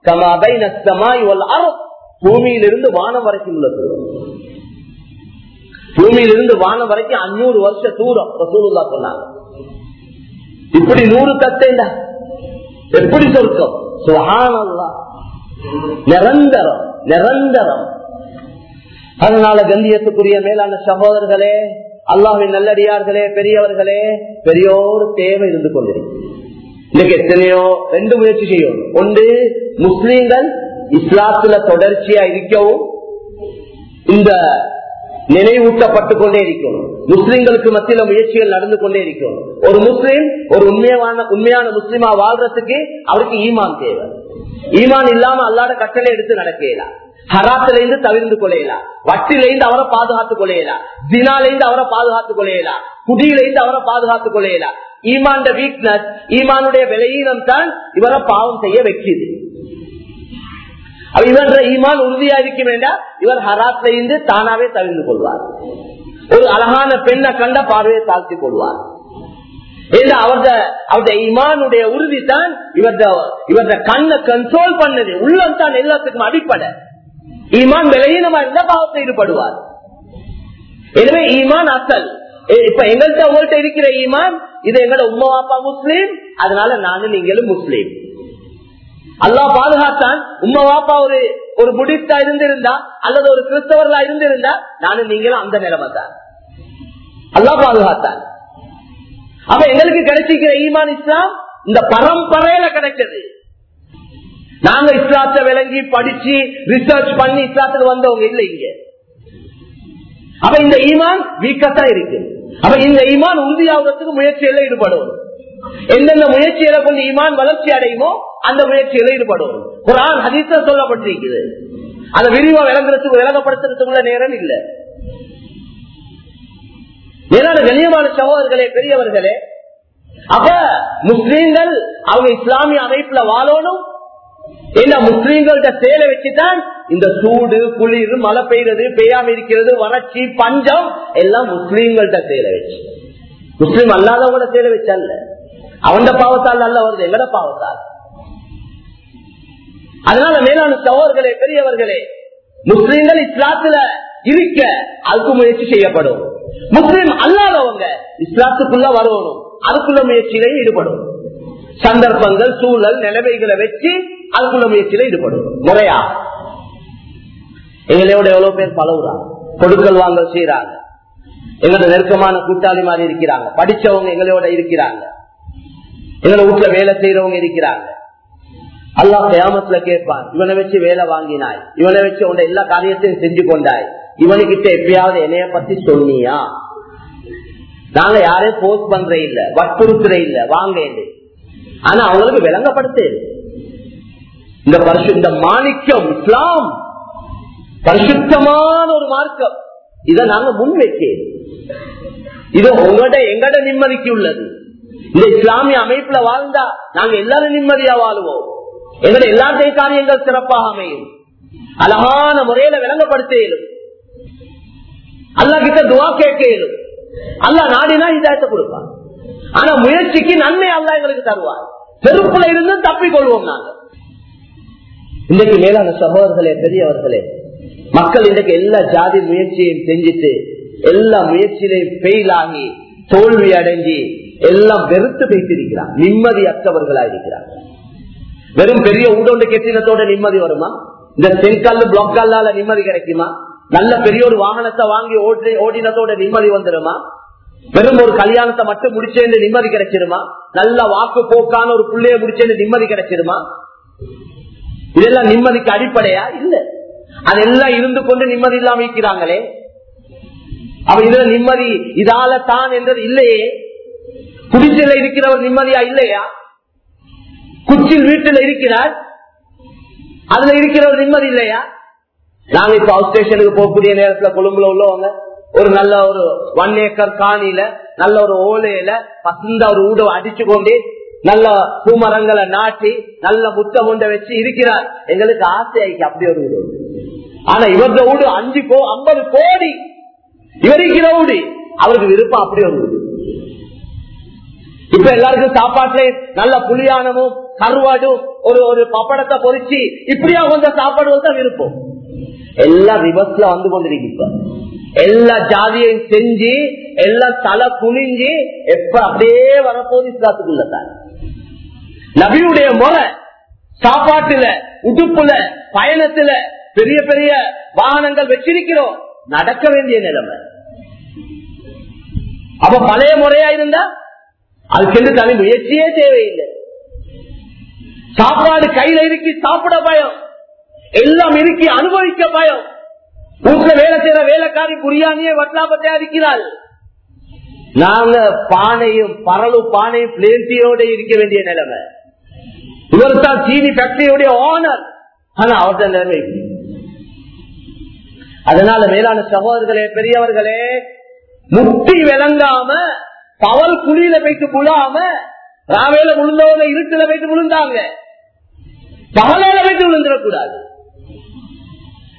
பூமியிலிருந்து வானம் வரைக்கும் உள்ள தூரம் பூமியிலிருந்து வானம் வரைக்கும் அஞ்சூறு வருஷ தூரம் ரசூலுல்லா சொன்னாங்க இப்படி நூறு தட்டேண்டா எப்படி சொர்க்கம் சுகானல்லா நிரந்தரம் நிரந்தரம் அதனால கந்தியத்துக்குரிய மேலான சகோதரர்களே அல்லாவின் நல்லடியார்களே பெரியவர்களே பெரியோரு தேவை இருந்து கொண்டிருக்கு இன்னைக்கு எத்தனையோ ரெண்டு முயற்சி செய்யும் ஒன்று முஸ்லீம்கள் இஸ்லாத்துல தொடர்ச்சியா இருக்கவும் இந்த நினைவூட்டப்பட்டுக் கொண்டே இருக்கும் முஸ்லிம்களுக்கு மத்தியில முயற்சிகள் நடந்து கொண்டே இருக்கும் ஒரு முஸ்லீம் ஒரு உண்மையான உண்மையான முஸ்லிமா வாழ்றதுக்கு அவருக்கு ஈமான் தேவை ஈமான் இல்லாம அல்லாட கட்டளை எடுத்து நடக்கலாம் ஹராத்துல இருந்து தவிர்ந்து கொள்ளையலாம் வட்டில இருந்து அவரை பாதுகாத்துக் கொள்ளையலாம் தினால இருந்து அவரை பாதுகாத்துக் கொள்ளையலாம் குடியில இருந்து அவரை பாதுகாத்துக் கொள்ளையலாம் ஈமான் வீக்னஸ் ஈமானுடைய விலையீனம் தான் இவரை பாவம் செய்ய வைக்குது அப்ப இவன்ற ஈமான் உறுதியா இருக்க வேண்டாம் இவர் ஹராத்ல இருந்து தானாவே தவிர்த்து கொள்வார் ஒரு அழகான பெண்ணை கண்ட பார்வையை தாழ்த்தி கொள்வார் ஏன்னா அவரது அவருடைய ஈமானுடைய உறுதி தான் இவரது இவரது கண்ணை கண்ட்ரோல் பண்ணது உள்ளம் தான் எல்லாத்துக்கும் அடிப்படை ஈமான் விலையினமா இருந்தா பாவத்தை ஈடுபடுவார் எனவே ஈமான் அசல் எ- இப்ப எங்கள்கிட்ட உங்கள்கிட்ட இருக்கிற ஈமான் இது எங்களோட உம்மா அப்பா முஸ்லீம் அதனால நானும் நீங்களும் முஸ்லீம் அல்லாஹ் பாதுகாத்தான் உம்மா வாப்பா ஒரு ஒரு புடிஸ்டா இருந்திருந்தா அல்லது ஒரு கிறிஸ்தவர்களா இருந்திருந்தா நானும் நீங்களும் அந்த நிலைமை தான் அல்லாஹ் பாதுகாத்தான் அப்ப எங்களுக்கு கிடைச்சிருக்கிற ஈமான் இஸ்லாம் இந்த பரம்பரையில கிடைச்சது நாங்க இஸ்லாத்தை விளங்கி படிச்சு ரிசர்ச் பண்ணி இஸ்லாத்துக்கு வந்தவங்க இல்ல இங்க அப்ப இந்த ஈமான் வீக்கத்தான் இருக்கு அப்ப இந்த ஈமான் உறுதியாவதற்கு முயற்சியில ஈடுபடும் எந்தெந்த முயற்சியில கொண்டு ஈமான் வளர்ச்சி அடையுமோ அந்த முயற்சியில ஈடுபடும் குரான் ஹதீஸ சொல்லப்பட்டிருக்குது அதை விரிவா விளங்குறதுக்கு விளங்கப்படுத்துறதுக்குள்ள நேரம் இல்ல ஏன்னா கண்ணியமான சகோதரர்களே பெரியவர்களே அப்ப முஸ்லீம்கள் அவங்க இஸ்லாமிய அமைப்புல வாழணும் ஏன்னா முஸ்லீம்கள்ட்ட சேலை வச்சுதான் இந்த சூடு குளிர் மழை பெய்யறது பெய்யாம இருக்கிறது வறட்சி பஞ்சம் எல்லாம் முஸ்லீம்கள்ட்ட சேலை வச்சு முஸ்லீம் அல்லாதவங்களோட சேலை வச்சல்ல அவன் பாவத்தால் நல்ல வருது எங்கட பாவத்தால் அதனால மேலான சகோதரர்களே பெரியவர்களே முஸ்லீம்கள் இஸ்லாத்துல இருக்க அதுக்கு முயற்சி செய்யப்படும் முஸ்லீம் அல்லாதவங்க இஸ்லாத்துக்குள்ள வரணும் அதுக்குள்ள முயற்சியில ஈடுபடும் சந்தர்ப்பங்கள் சூழல் நிலைமைகளை வச்சு அதுக்குள்ள முயற்சியில ஈடுபடும் முறையா எங்களோட எவ்வளவு பேர் பழகுறாங்க கொடுக்கல் வாங்கல் செய்யறாங்க எங்களோட நெருக்கமான கூட்டாளி மாதிரி இருக்கிறாங்க படிச்சவங்க எங்களோட இருக்கிறாங்க எங்களோட வீட்டுல வேலை செய்யறவங்க இருக்கிறாங்க அல்லாஹ் கயாமத்துல கேட்பான் இவனை வச்சு வேலை வாங்கினாய் இவனை வச்சு உன்ட எல்லா காரியத்தையும் செஞ்சு கொண்டாய் இவனுக்கிட்ட எப்பயாவது என்னைய பத்தி சொன்னியா நாங்க யாரையும் போஸ்ட் பண்ற இல்ல வற்புறுத்துற இல்ல வாங்க ஆனா அவங்களுக்கு விளங்கப்படுத்து இந்த பரிசு இந்த மாணிக்கம் இஸ்லாம் பரிசுத்தமான ஒரு மார்க்கம் இதை நாங்க முன் வைக்கிறோம் இது உங்களோட எங்கட நிம்மதிக்கு உள்ளது இந்த இஸ்லாமிய அமைப்புல வாழ்ந்தா நாங்க எல்லாரும் நிம்மதியா வாழுவோம் எங்களுடைய எல்லாத்தைய காரியங்கள் சிறப்பாக அமையும் அழகான முறையில விளங்கப்படுத்த இயலும் அல்லா கிட்ட துவா கேட்க இயலும் அல்லா நாடினா இதாயத்தை கொடுப்பான் ஆனா முயற்சிக்கு நன்மை அல்லா எங்களுக்கு தருவார் செருப்புல இருந்து தப்பிக்கொள்வோம் நாங்க இன்றைக்கு மேலான சகோதரர்களே பெரியவர்களே மக்கள் இன்றைக்கு எல்லா ஜாதி முயற்சியையும் செஞ்சுட்டு எல்லா முயற்சியிலையும் ஃபெயில் ஆகி தோல்வி அடைஞ்சி எல்லாம் வெறுத்து பேசியிருக்கிறார் நிம்மதி அற்றவர்களா இருக்கிறார் வெறும் பெரிய ஊடோண்டு கெட்டினத்தோட நிம்மதி வருமா இந்த செங்கல் பிளாக்கால நிம்மதி கிடைக்குமா நல்ல பெரிய ஒரு வாகனத்தை வாங்கி ஓடி ஓடினத்தோட நிம்மதி வந்துருமா வெறும் ஒரு கல்யாணத்தை மட்டும் முடிச்சேன்னு நிம்மதி கிடைச்சிருமா நல்ல வாக்கு போக்கான ஒரு புள்ளைய முடிச்சேன்னு நிம்மதி கிடைச்சிருமா இதெல்லாம் நிம்மதிக்கு அடிப்படையா இல்ல அதெல்லாம் இருந்து கொண்டு நிம்மதி இல்லாம இருக்கிறாங்களே அவ இதுல நிம்மதி இதால தான் என்றது இல்லையே குடிச்சல இருக்கிறவர் நிம்மதியா இல்லையா குச்சில் வீட்டுல இருக்கிறார் அதுல இருக்கிறவர் நிம்மதி இல்லையா நாங்க இப்ப ஹவுஸ் ஸ்டேஷனுக்கு போகக்கூடிய நேரத்துல கொழும்புல உள்ளவங்க ஒரு நல்ல ஒரு ஒன் ஏக்கர் காணியில நல்ல ஒரு ஓலையில பசந்த ஒரு ஊட அடிச்சு கொண்டு நல்ல பூமரங்களை நாட்டி நல்ல முத்த முண்டை வச்சு இருக்கிறார் எங்களுக்கு ஆசை ஆயிடுச்சு அப்படி ஒரு வீடு ஆனா இவரது வீடு அஞ்சு கோ ஐம்பது கோடி இவர் இருக்கிற வீடு அவருக்கு விருப்பம் அப்படி ஒரு வீடு இப்ப எல்லாருக்கும் சாப்பாட்டுல நல்ல புளியானமும் கருவாடும் ஒரு ஒரு பப்படத்தை பொறிச்சு இப்படியா கொஞ்சம் சாப்பாடு தான் விருப்பம் எல்லாம் ரிவர்ஸ்ல வந்து கொண்டிருக்கு இப்ப எல்லா ஜாதியையும் செஞ்சு எல்லாம் தலை குனிஞ்சு எப்ப அப்படியே வரப்போது இஸ்லாத்துக்குள்ள தான் நபியுடைய முறை சாப்பாட்டுல உடுப்புல பயணத்துல பெரிய பெரிய வாகனங்கள் வச்சிருக்கிறோம் நடக்க வேண்டிய நிலைமை அப்ப பழைய முறையா இருந்தா அதுக்கென்று தனி முயற்சியே தேவையில்லை சாப்பாடு கையில இருக்கி சாப்பிட பயம் எல்லாம் இருக்கி அனுபவிக்க பயம் வீட்டுல வேலை செய்யற வேலைக்காரி புரியாமையே வட்லாபத்தை இருக்கிறாள் நாங்க பானையும் பரலு பானையும் பிளேன்டியோட இருக்க வேண்டிய நிலைமை இவர் தான் சீனி ஃபேக்டரியோட ஓனர் ஆனா அவர்த நிலைமை இப்படி. அதனால மேலான சகோதரர்களே பெரியவர்களே முட்டி விளங்காம பவல் குழியில போயிட்டு புழாம ராவேல விழுந்தவங்க இருட்டுல போயிட்டு விழுந்தாங்க பகலையில போயிட்டு விழுந்துடக்கூடாது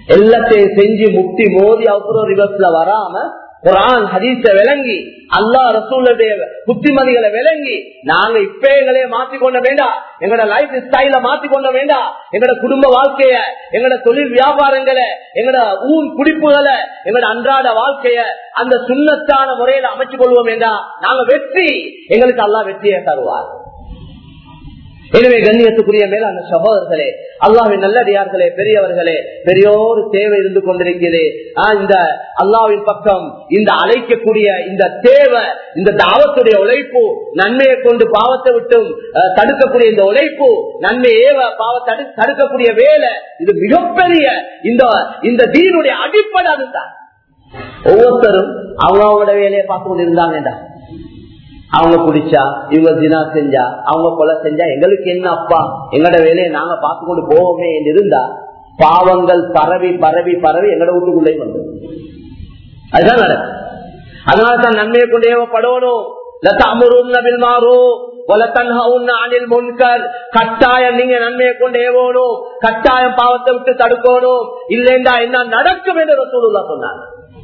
எல்லாத்தையும் செஞ்சு முட்டி மோதி அப்புறம் ரிவர்ஸ்ல வராம குரான் ஹதீஸ விளங்கி அல்லா ரசூலுடைய புத்திமதிகளை விளங்கி நாங்க இப்ப எங்களே மாத்திக்கொள்ள வேண்டாம் எங்களோட லைஃப் ஸ்டைல மாத்திக்கொள்ள வேண்டாம் எங்களோட குடும்ப வாழ்க்கைய எங்களோட தொழில் வியாபாரங்களை எங்களோட ஊர் குடிப்புகளை எங்களோட அன்றாட வாழ்க்கைய அந்த சுண்ணத்தான முறையில அமைச்சு கொள்வோம் வேண்டாம் நாங்க வெற்றி எங்களுக்கு அல்லா வெற்றியை தருவார் எனவே கண்ணியத்துக்குரிய மேலான சகோதரர்களே அல்லாவின் நல்லடியார்களே பெரியவர்களே பெரியோரு தேவை இருந்து கொண்டிருக்கிறது இந்த அல்லாவின் பக்கம் இந்த அழைக்கக்கூடிய இந்த தேவை இந்த தாவத்துடைய உழைப்பு நன்மையை கொண்டு பாவத்தை விட்டும் தடுக்கக்கூடிய இந்த உழைப்பு நன்மை ஏவ பாவத்தை தடுக்கக்கூடிய வேலை இது மிகப்பெரிய இந்த இந்த தீனுடைய அடிப்படை அதுதான் ஒவ்வொருத்தரும் அவங்களோட வேலையை பார்த்து கொண்டு இருந்தாங்கடா அவங்க குடிச்சா இவங்க தினா செஞ்சா அவங்க கொலை செஞ்சா எங்களுக்கு என்ன அப்பா எங்களோட வேலையை நாங்க பார்த்து கொண்டு போவோமே என்று இருந்தா பாவங்கள் பரவி பரவி பரவி எங்களோட வீட்டுக்குள்ளே வந்து அதுதான் நடக்கும் அதனாலதான் நன்மையை கொண்டு ஏவப்படணும் கட்டாயம் நீங்க நன்மையை கொண்டு ஏவணும் கட்டாயம் பாவத்தை விட்டு தடுக்கணும் இல்லைண்டா என்ன நடக்கும் என்று ரசூலுல்லா சொன்னாங்க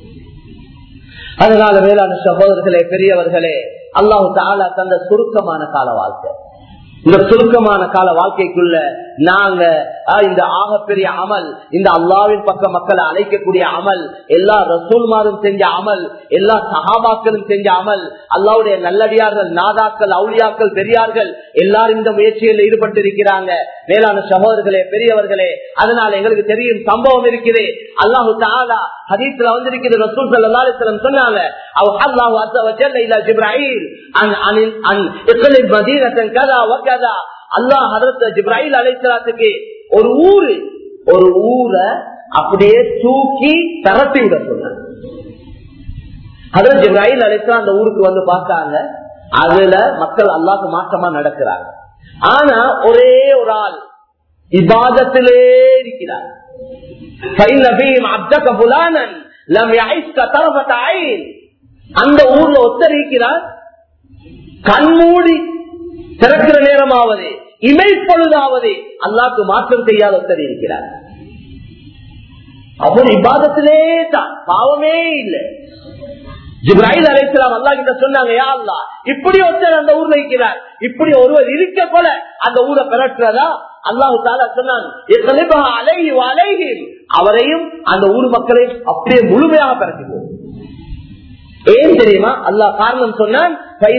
அதனால வேளாண் சகோதரர்களே பெரியவர்களே அல்லாஹு தாலா தந்த சுருக்கமான கால வாழ்க்கை இந்த சுருக்கமான கால வாழ்க்கைக்குள்ள நாங்க இந்த ஆகப்பெரிய அமல் இந்த அல்லாவின் பக்க மக்களை அழைக்கக்கூடிய அமல் எல்லா ரசூல்மாரும் செஞ்ச அமல் எல்லா சகாபாக்களும் செஞ்ச அமல் அல்லாவுடைய நல்லடியார்கள் நாதாக்கள் அவுளியாக்கள் பெரியார்கள் எல்லாரும் இந்த முயற்சியில் ஈடுபட்டிருக்கிறாங்க மேலான சகோதரர்களே பெரியவர்களே அதனால எங்களுக்கு தெரியும் சம்பவம் இருக்குது அல்லாஹு தாலா ஹதீஸ்ல வந்திருக்கிறது ரசூல் சல்லாஸ்லம் சொன்னாங்க அல்லாஹு அஸ்ஸ இல்ல ஜிப்ராஹில் அன் அனில் அன் இக்லிப் மதீனத்தன் கதா வகதா அல்லாஹ் ஹதரத் ஜிப்ராஹில் அலைஹிஸ்ஸலாத்துக்கு ஒரு ஊரு ஒரு ஊரை அப்படியே தூக்கி தரத்தி விட சொன்னாங்க ஹதரத் ஜிப்ராஹில் அலைஹிஸ்ஸலாம் அந்த ஊருக்கு வந்து பார்த்தாங்க அதுல மக்கள் அல்லாஹ்க்கு மாற்றமா நடக்கிறாங்க ஆனா ஒரே ஒரு ஆள் இபாதத்திலே இருக்கிறார் அந்த ஊர்ல ஒத்தரிக்கிறார் கண்மூடி திறக்கிற நேரமாவது இமைப்பொழுதாவது அல்லாக்கு மாற்றம் செய்யாத ஒத்தர் இருக்கிறார் அவர் இபாதத்திலே தான் பாவமே இல்லை ஜிப்ராஹில் அலைசலாம் அல்லா கிட்ட சொன்னாங்க யா அல்லா இப்படி ஒருத்தர் அந்த ஊர்ல இருக்கிறார் இப்படி ஒருவர் இருக்க போல அந்த ஊரை பெறட்டுறதா அல்லாஹு தாலா சொன்னாங்க அவரையும் அந்த ஊர் மக்களையும் அப்படியே முழுமையாக பிறக்குவோம் ஏன் தெரியுமா அல்லாஹ் காரணம் சொன்னான்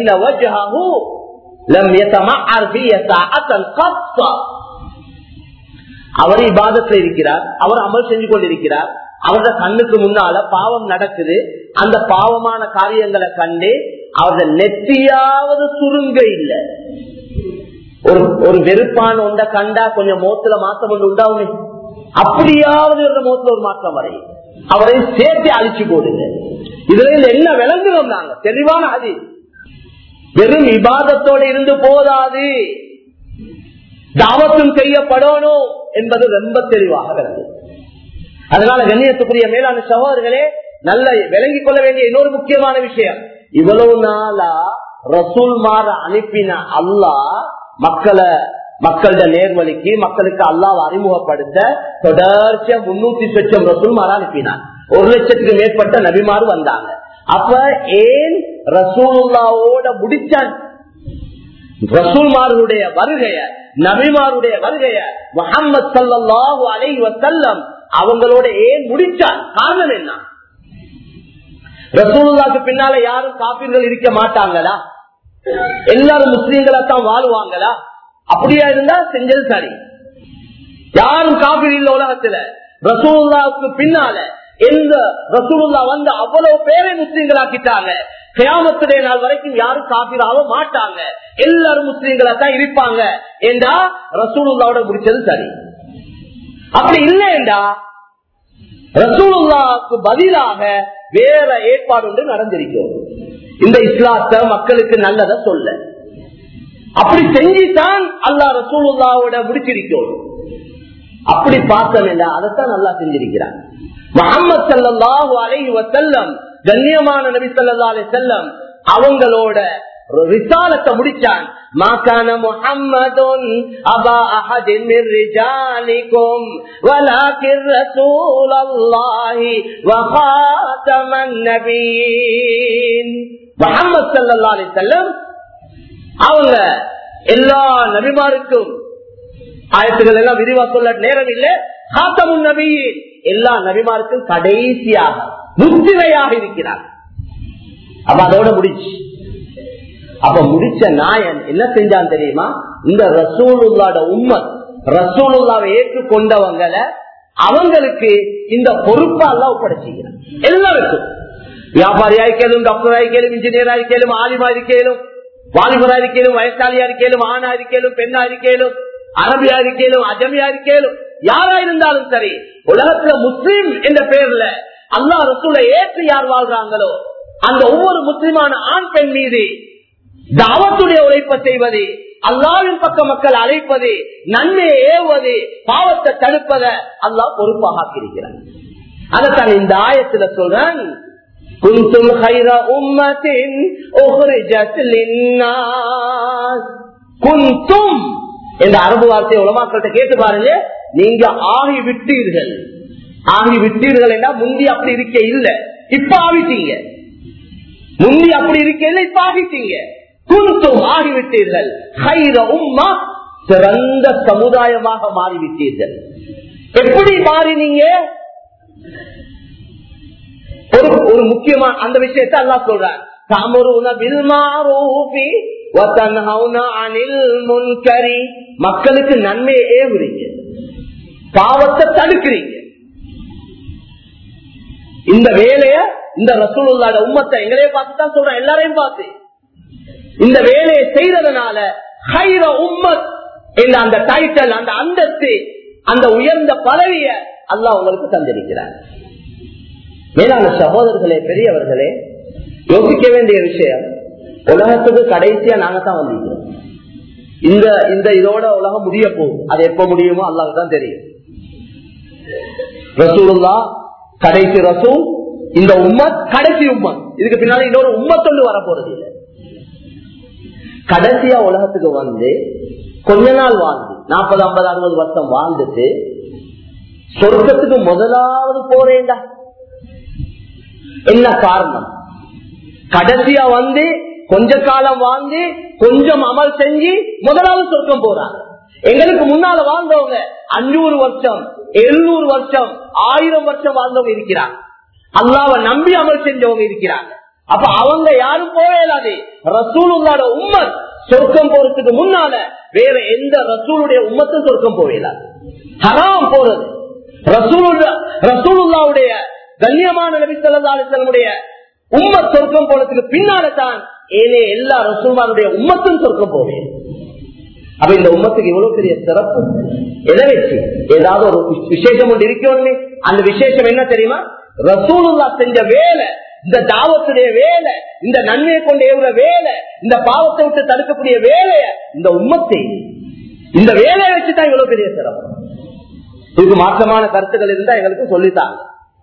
அவர் இபாதத்தில் இருக்கிறார் அவர் அமல் செஞ்சு கொண்டிருக்கிறார் அவரது கண்ணுக்கு முன்னால பாவம் நடக்குது அந்த பாவமான காரியங்களை கண்டு அவரது நெத்தியாவது சுருங்க இல்லை ஒரு ஒரு வெறுப்பான ஒன்றை கண்டா கொஞ்சம் மோத்துல மாற்றம் ஒன்று உண்டாவுமே அப்படியாவது ஒரு மோத்துல ஒரு மாற்றம் வரை அவரை சேர்த்து அழிச்சு போடுங்க இதுல இருந்து என்ன விளங்குறோம் நாங்க தெளிவான அது வெறும் விவாதத்தோட இருந்து போதாது தாவத்தும் செய்யப்படணும் என்பது ரொம்ப தெளிவாக விளங்கு அதனால கண்ணியத்துக்குரிய மேலான சகோதரர்களே நல்ல விளங்கிக் கொள்ள வேண்டிய இன்னொரு முக்கியமான விஷயம் இவ்வளவு நாளா ரசூல் மாற அனுப்பின அல்லா மக்களை மக்களோட நேர்வழிக்கு மக்களுக்கு அல்லாவை அறிமுகப்படுத்த தொடர்ச்சியா முன்னூத்தி லட்சம் ரசூல் மாற அனுப்பினார் ஒரு லட்சத்துக்கு மேற்பட்ட நபிமாறு வந்தாங்க அப்ப ஏன் ரசூலுல்லாவோட முடிச்சான் ரசூல்மாருடைய வருகைய நபிமாருடைய வருகைய முகமது சல்லாஹூ அலை வசல்லம் அவங்களோட ஏன் முடிச்சான் காரணம் என்ன ரசூலுல்லாக்கு பின்னால யாரும் காப்பீர்கள் இருக்க மாட்டாங்களா எல்லாரும் முஸ்லீம்களா தான் வாழ்வாங்களா அப்படியா இருந்தா செஞ்சது சரி யாரும் காப்பீர் இல்ல உலகத்துல ரசூலுல்லாவுக்கு பின்னால எந்த ரசூலுல்லா வந்து அவ்வளவு பேரை முஸ்லீம்களாக்கிட்டாங்க கியாமத்துடைய நாள் வரைக்கும் யாரும் காப்பீராக மாட்டாங்க எல்லாரும் முஸ்லீம்களா தான் இருப்பாங்க என்றா ரசூலுல்லாவோட முடிச்சது சரி அப்படி இல்லைண்டா ரசூலுல்லாவுக்கு பதிலாக வேற ஏற்பாடு ஒன்று நடந்திருக்கும் இந்த இஸ்லாத்த மக்களுக்கு நல்லத சொல்ல அப்படி செஞ்சுதான் அல்லா ரசூலுல்லாவோட முடிச்சிருக்கோம் அப்படி பார்த்தோம் அதைத்தான் நல்லா செஞ்சிருக்கிறார் முகமது சல்லாஹூ அலைஹி வசல்லம் கண்ணியமான நபி சல்லா அலி செல்லம் அவங்களோட ரிசாலத்தை முடிச்சான் ما كان محمد أبا أحد من رجالكم ولكن رسول الله وخاتم النبيين محمد صلى الله عليه وسلم அவங்க எல்லா நபிமாருக்கும் ஆயத்துகள் எல்லாம் விரிவா சொல்ல நேரம் இல்லை காத்தமுன் நபியின் எல்லா நபிமாருக்கும் கடைசியாக முத்திரையாக இருக்கிறார் அப்ப அதோட முடிச்சு அப்ப முடிச்ச நாயன் என்ன செஞ்சான் தெரியுமா இந்த ரசூலுல்லாட உம்மத் ரசூலுல்லாவை ஏற்றுக்கொண்டவங்களை அவங்களுக்கு இந்த பொறுப்பா எல்லாம் ஒப்படைச்சிக்கிறான் எல்லாருக்கும் வியாபாரியா இருக்கலும் டாக்டரா இருக்கலும் இன்ஜினியரா இருக்கலும் ஆலிமா இருக்கலும் வாலிபரா இருக்கலும் வயசாலியா இருக்கலும் ஆணா இருக்கலும் பெண்ணா இருக்கலும் அரபியா இருக்கலும் அஜமியா இருக்கலும் யாரா இருந்தாலும் சரி உலகத்துல முஸ்லீம் என்ற பெயர்ல அல்லா ரசூலை ஏற்று யார் வாழ்றாங்களோ அந்த ஒவ்வொரு முஸ்லிமான ஆண் பெண் மீது தாவத்துடைய உழைப்பை செய்வது அல்லாவின் பக்க மக்கள் அழைப்பது நன்மையை ஏவுவது பாவத்தை தடுப்பதை அல்லாஹ் பொறுப்பாக ஆக்கியிருக்கிறார் அதைத்தான் இந்த ஆயத்துல சொல்றேன் كنتم خير أمة أخرجت للناس كنتم இந்த அரபு வார்த்தை உலமாக்கள்கிட்ட கேட்டு பாருங்க நீங்க ஆகி விட்டீர்கள் ஆகி விட்டீர்கள் என்றா முந்தி அப்படி இருக்க இல்ல இப்ப ஆவிட்டீங்க முந்தி அப்படி இருக்க இல்ல இப்ப ஆகிட்டீங்க குந்தும் ஆகிவிட்டீர்கள் ஹைர உம்மா சிறந்த சமுதாயமாக மாறிவிட்டீர்கள் எப்படி மாறினீங்க ஒரு ஒரு முக்கியமான அந்த விஷயத்தை அல்லா சொல்றார் மக்களுக்கு நன்மையை ஏவுறீங்க பாவத்தை தடுக்கிறீங்க இந்த வேலைய இந்த ரசூலுல்லாட உம்மத்தை எங்களையே பார்த்து தான் சொல்றேன் எல்லாரையும் பார்த்து இந்த வேலையை செய்ததுனால ஹைர உம்மத் என்ற அந்த டைட்டில் அந்த அந்தஸ்து அந்த உயர்ந்த பதவிய அல்லாஹ் உங்களுக்கு தந்திருக்கிறார் மேலான சகோதரர்களே பெரியவர்களே யோசிக்க வேண்டிய விஷயம் உலகத்துக்கு கடைசியா நாங்க தான் வந்திருக்கிறோம் இந்த இந்த இதோட உலகம் முடிய போகுது அது எப்ப முடியுமோ அல்லாஹ் தான் தெரியும் ரசூலுல்லா கடைசி ரசூல் இந்த உம்மத் கடைசி உம்மத் இதுக்கு பின்னால இன்னொரு உம்மத்தொண்டு வர போறது இல்லை கடைசியா உலகத்துக்கு வந்து கொஞ்ச நாள் வாழ்ந்து நாற்பது ஐம்பது அறுபது வருஷம் வாழ்ந்துட்டு சொர்க்கத்துக்கு முதலாவது போறேன்டா என்ன காரணம் கடைசியா வந்து கொஞ்ச காலம் வாழ்ந்து கொஞ்சம் அமல் செஞ்சு முதலாவது சொர்க்கம் போறாங்க எங்களுக்கு முன்னால வாழ்ந்தவங்க அஞ்சூறு வருஷம் எழுநூறு வருஷம் ஆயிரம் வருஷம் வாழ்ந்தவங்க இருக்கிறாங்க அல்லாவை நம்பி அமல் செஞ்சவங்க இருக்கிறாங்க அப்ப அவங்க யாரும் போவேலாது ரசூலுல்லாட உம்மத் சொர்க்கம் போறதுக்கு முன்னால வேற எந்த ரசூலுடைய உம்மத்தும் சொர்க்கம் போவேலாது ஹராம் போறது ரசூலுல்லாவுடைய கண்ணியமான நபி சொல்லதாலுடைய உம்மத் சொர்க்கம் போனதுக்கு பின்னால தான் ஏனே எல்லா ரசூல்மாருடைய உம்மத்தும் சொர்க்கம் போவேன் அப்ப இந்த உம்மத்துக்கு இவ்வளவு பெரிய சிறப்பு எதை வச்சு ஏதாவது ஒரு விசேஷம் ஒன்று இருக்கணுமே அந்த விசேஷம் என்ன தெரியுமா ரசூலுல்லா செஞ்ச வேலை இந்த தாவத்துடைய வேலை இந்த நன்மையை கொண்டு ஏவுற வேலை இந்த பாவத்தை விட்டு தடுக்கக்கூடிய வேலைய இந்த உம்மத்தை இந்த வேலையை வச்சுதான் இவ்வளவு பெரிய சிறப்பு இதுக்கு மாற்றமான கருத்துக்கள் இருந்தா எங்களுக்கு சொல்லித்தாங்க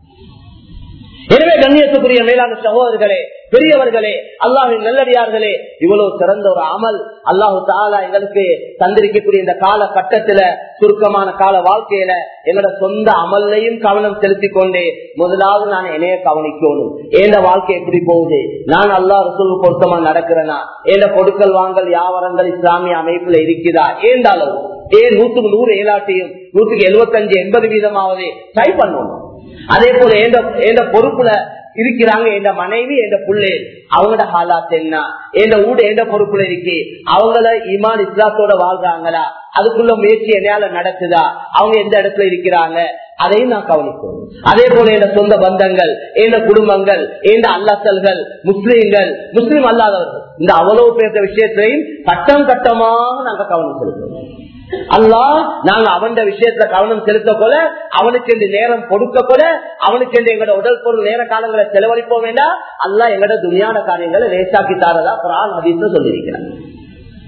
எனவே கண்ணியத்துக்குரிய மேலான சகோதரர்களே பெரியவர்களே அல்லாஹின் நல்லடியார்களே இவ்வளவு சிறந்த ஒரு அமல் அல்லாஹு தாலா எங்களுக்கு தந்திருக்கக்கூடிய இந்த கால கட்டத்துல சுருக்கமான கால வாழ்க்கையில என்னோட சொந்த அமல்லையும் கவனம் செலுத்திக் கொண்டே முதலாவது நான் என்னைய கவனிக்கணும் ஏந்த வாழ்க்கை எப்படி போகுது நான் அல்லாஹ் ரசூல் பொருத்தமா நடக்கிறேனா ஏந்த பொருட்கள் வாங்கல் வியாபாரங்கள் இஸ்லாமிய அமைப்புல இருக்குதா ஏந்த அளவு ஏன் நூத்துக்கு நூறு ஏழாட்டையும் நூத்துக்கு எழுபத்தஞ்சு எண்பது வீதமாவது ட்ரை பண்ணணும் அதே போல எந்த பொறுப்புல இருக்கிறாங்க எந்த மனைவி எந்த புள்ளே அவங்களோட ஹாலாத் என்ன எந்த ஊடு எந்த பொறுப்புல இருக்கு அவங்கள இமான் இஸ்லாத்தோட வாழ்றாங்களா அதுக்குள்ள முயற்சி என்னால நடக்குதா அவங்க எந்த இடத்துல இருக்கிறாங்க அதையும் நான் கவனிக்கணும் அதே போல எந்த சொந்த பந்தங்கள் எந்த குடும்பங்கள் எந்த அல்லசல்கள் முஸ்லீம்கள் முஸ்லீம் அல்லாதவர்கள் இந்த அவ்வளவு பேர்த்த விஷயத்திலையும் கட்டம் கட்டமாக நாங்க கவனம் செலுத்தணும் அல்லா நாங்க அவன் விஷயத்துல கவனம் செலுத்த போல அவனுக்கு இந்த நேரம் கொடுக்க போல அவனுக்கு இந்த எங்களோட உடல் பொருள் நேர காலங்களை செலவழிப்போம் வேண்டாம் அல்லா எங்களோட துணியான காரியங்களை லேசாக்கி தாரதா குரான் அதிர்ந்து சொல்லியிருக்கிறான்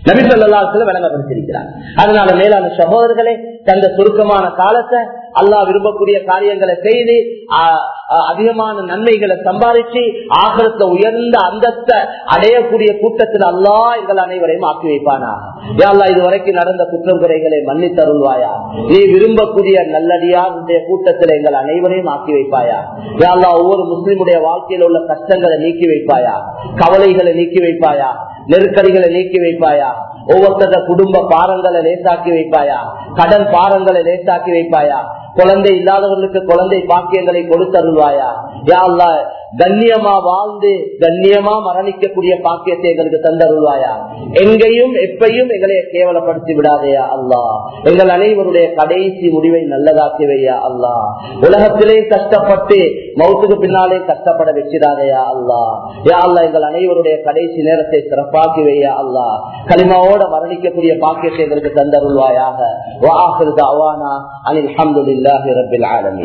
நபிசல்லாத்துல விளங்கப்படுத்திருக்கிறார் அதனால மேலான சகோதரர்களே தந்த சுருக்கமான காலத்தை அல்லாஹ் விரும்பக்கூடிய காரியங்களை செய்து அதிகமான நன்மைகளை சம்பாதிச்சு ஆகரத்தை உயர்ந்த அந்தத்தை அடையக்கூடிய கூட்டத்தில் அல்லாஹ் எங்கள் அனைவரையும் ஆக்கி வைப்பானா யாழ்லா இதுவரைக்கும் நடந்த குற்றம் குறைகளை மன்னித்தருள்வாயா நீ விரும்பக்கூடிய நல்லடியாருடைய கூட்டத்தில் எங்கள் அனைவரையும் ஆக்கி வைப்பாயா யாழ்லா ஒவ்வொரு முஸ்லிமுடைய வாழ்க்கையில் உள்ள கஷ்டங்களை நீக்கி வைப்பாயா கவலைகளை நீக்கி வைப்பாயா நெருக்கடிகளை நீக்கி வைப்பாயா ஒவ்வொருத்தர குடும்ப பாரங்களை லேசாக்கி வைப்பாயா கடன் பாரங்களை லேசாக்கி வைப்பாயா குழந்தை இல்லாதவர்களுக்கு குழந்தை பாக்கியங்களை கொடுத்தருள்வாயா யாழ்லா கண்ணியமா வாழ்ந்து கண்ணியமா மரணிக்கக்கூடிய பாக்கியத்தை எங்களுக்கு தந்தருள்வாயா எங்கேயும் எப்பையும் எங்களை கேவலப்படுத்தி விடாதையா அல்லா எங்கள் அனைவருடைய கடைசி முடிவை நல்லதாக்கி வையா அல்லா உலகத்திலே கஷ்டப்பட்டு மௌத்துக்கு பின்னாலே கஷ்டப்பட வச்சிடாதையா அல்லா யா அல்லா எங்கள் அனைவருடைய கடைசி நேரத்தை சிறப்பாக்கி வையா அல்லா களிமாவோட மரணிக்கக்கூடிய பாக்கியத்தை எங்களுக்கு தந்தருள்வாயாக வாஹிர் தாவானா அனில் அஹமதுல்லாஹி ரபில் ஆலமீன்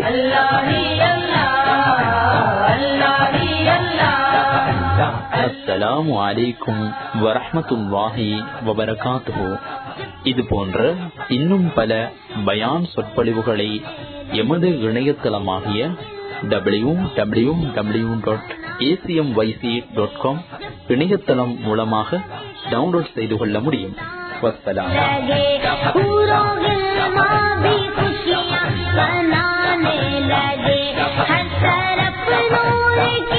அஸ்ஸலாமு அலைக்கும் வரஹமத்துல்லாஹி வபரகாத்துஹு இது போன்ற இன்னும் பல பயான் சொற்பொழிவுகளை எமது இணையதளமாகிய W W W dot A C M Y C dot com இணையதளம் மூலமாக டவுன்லோட் செய்து கொள்ள முடியும் வசலாம் मनाने लगे हर तरफ नूर की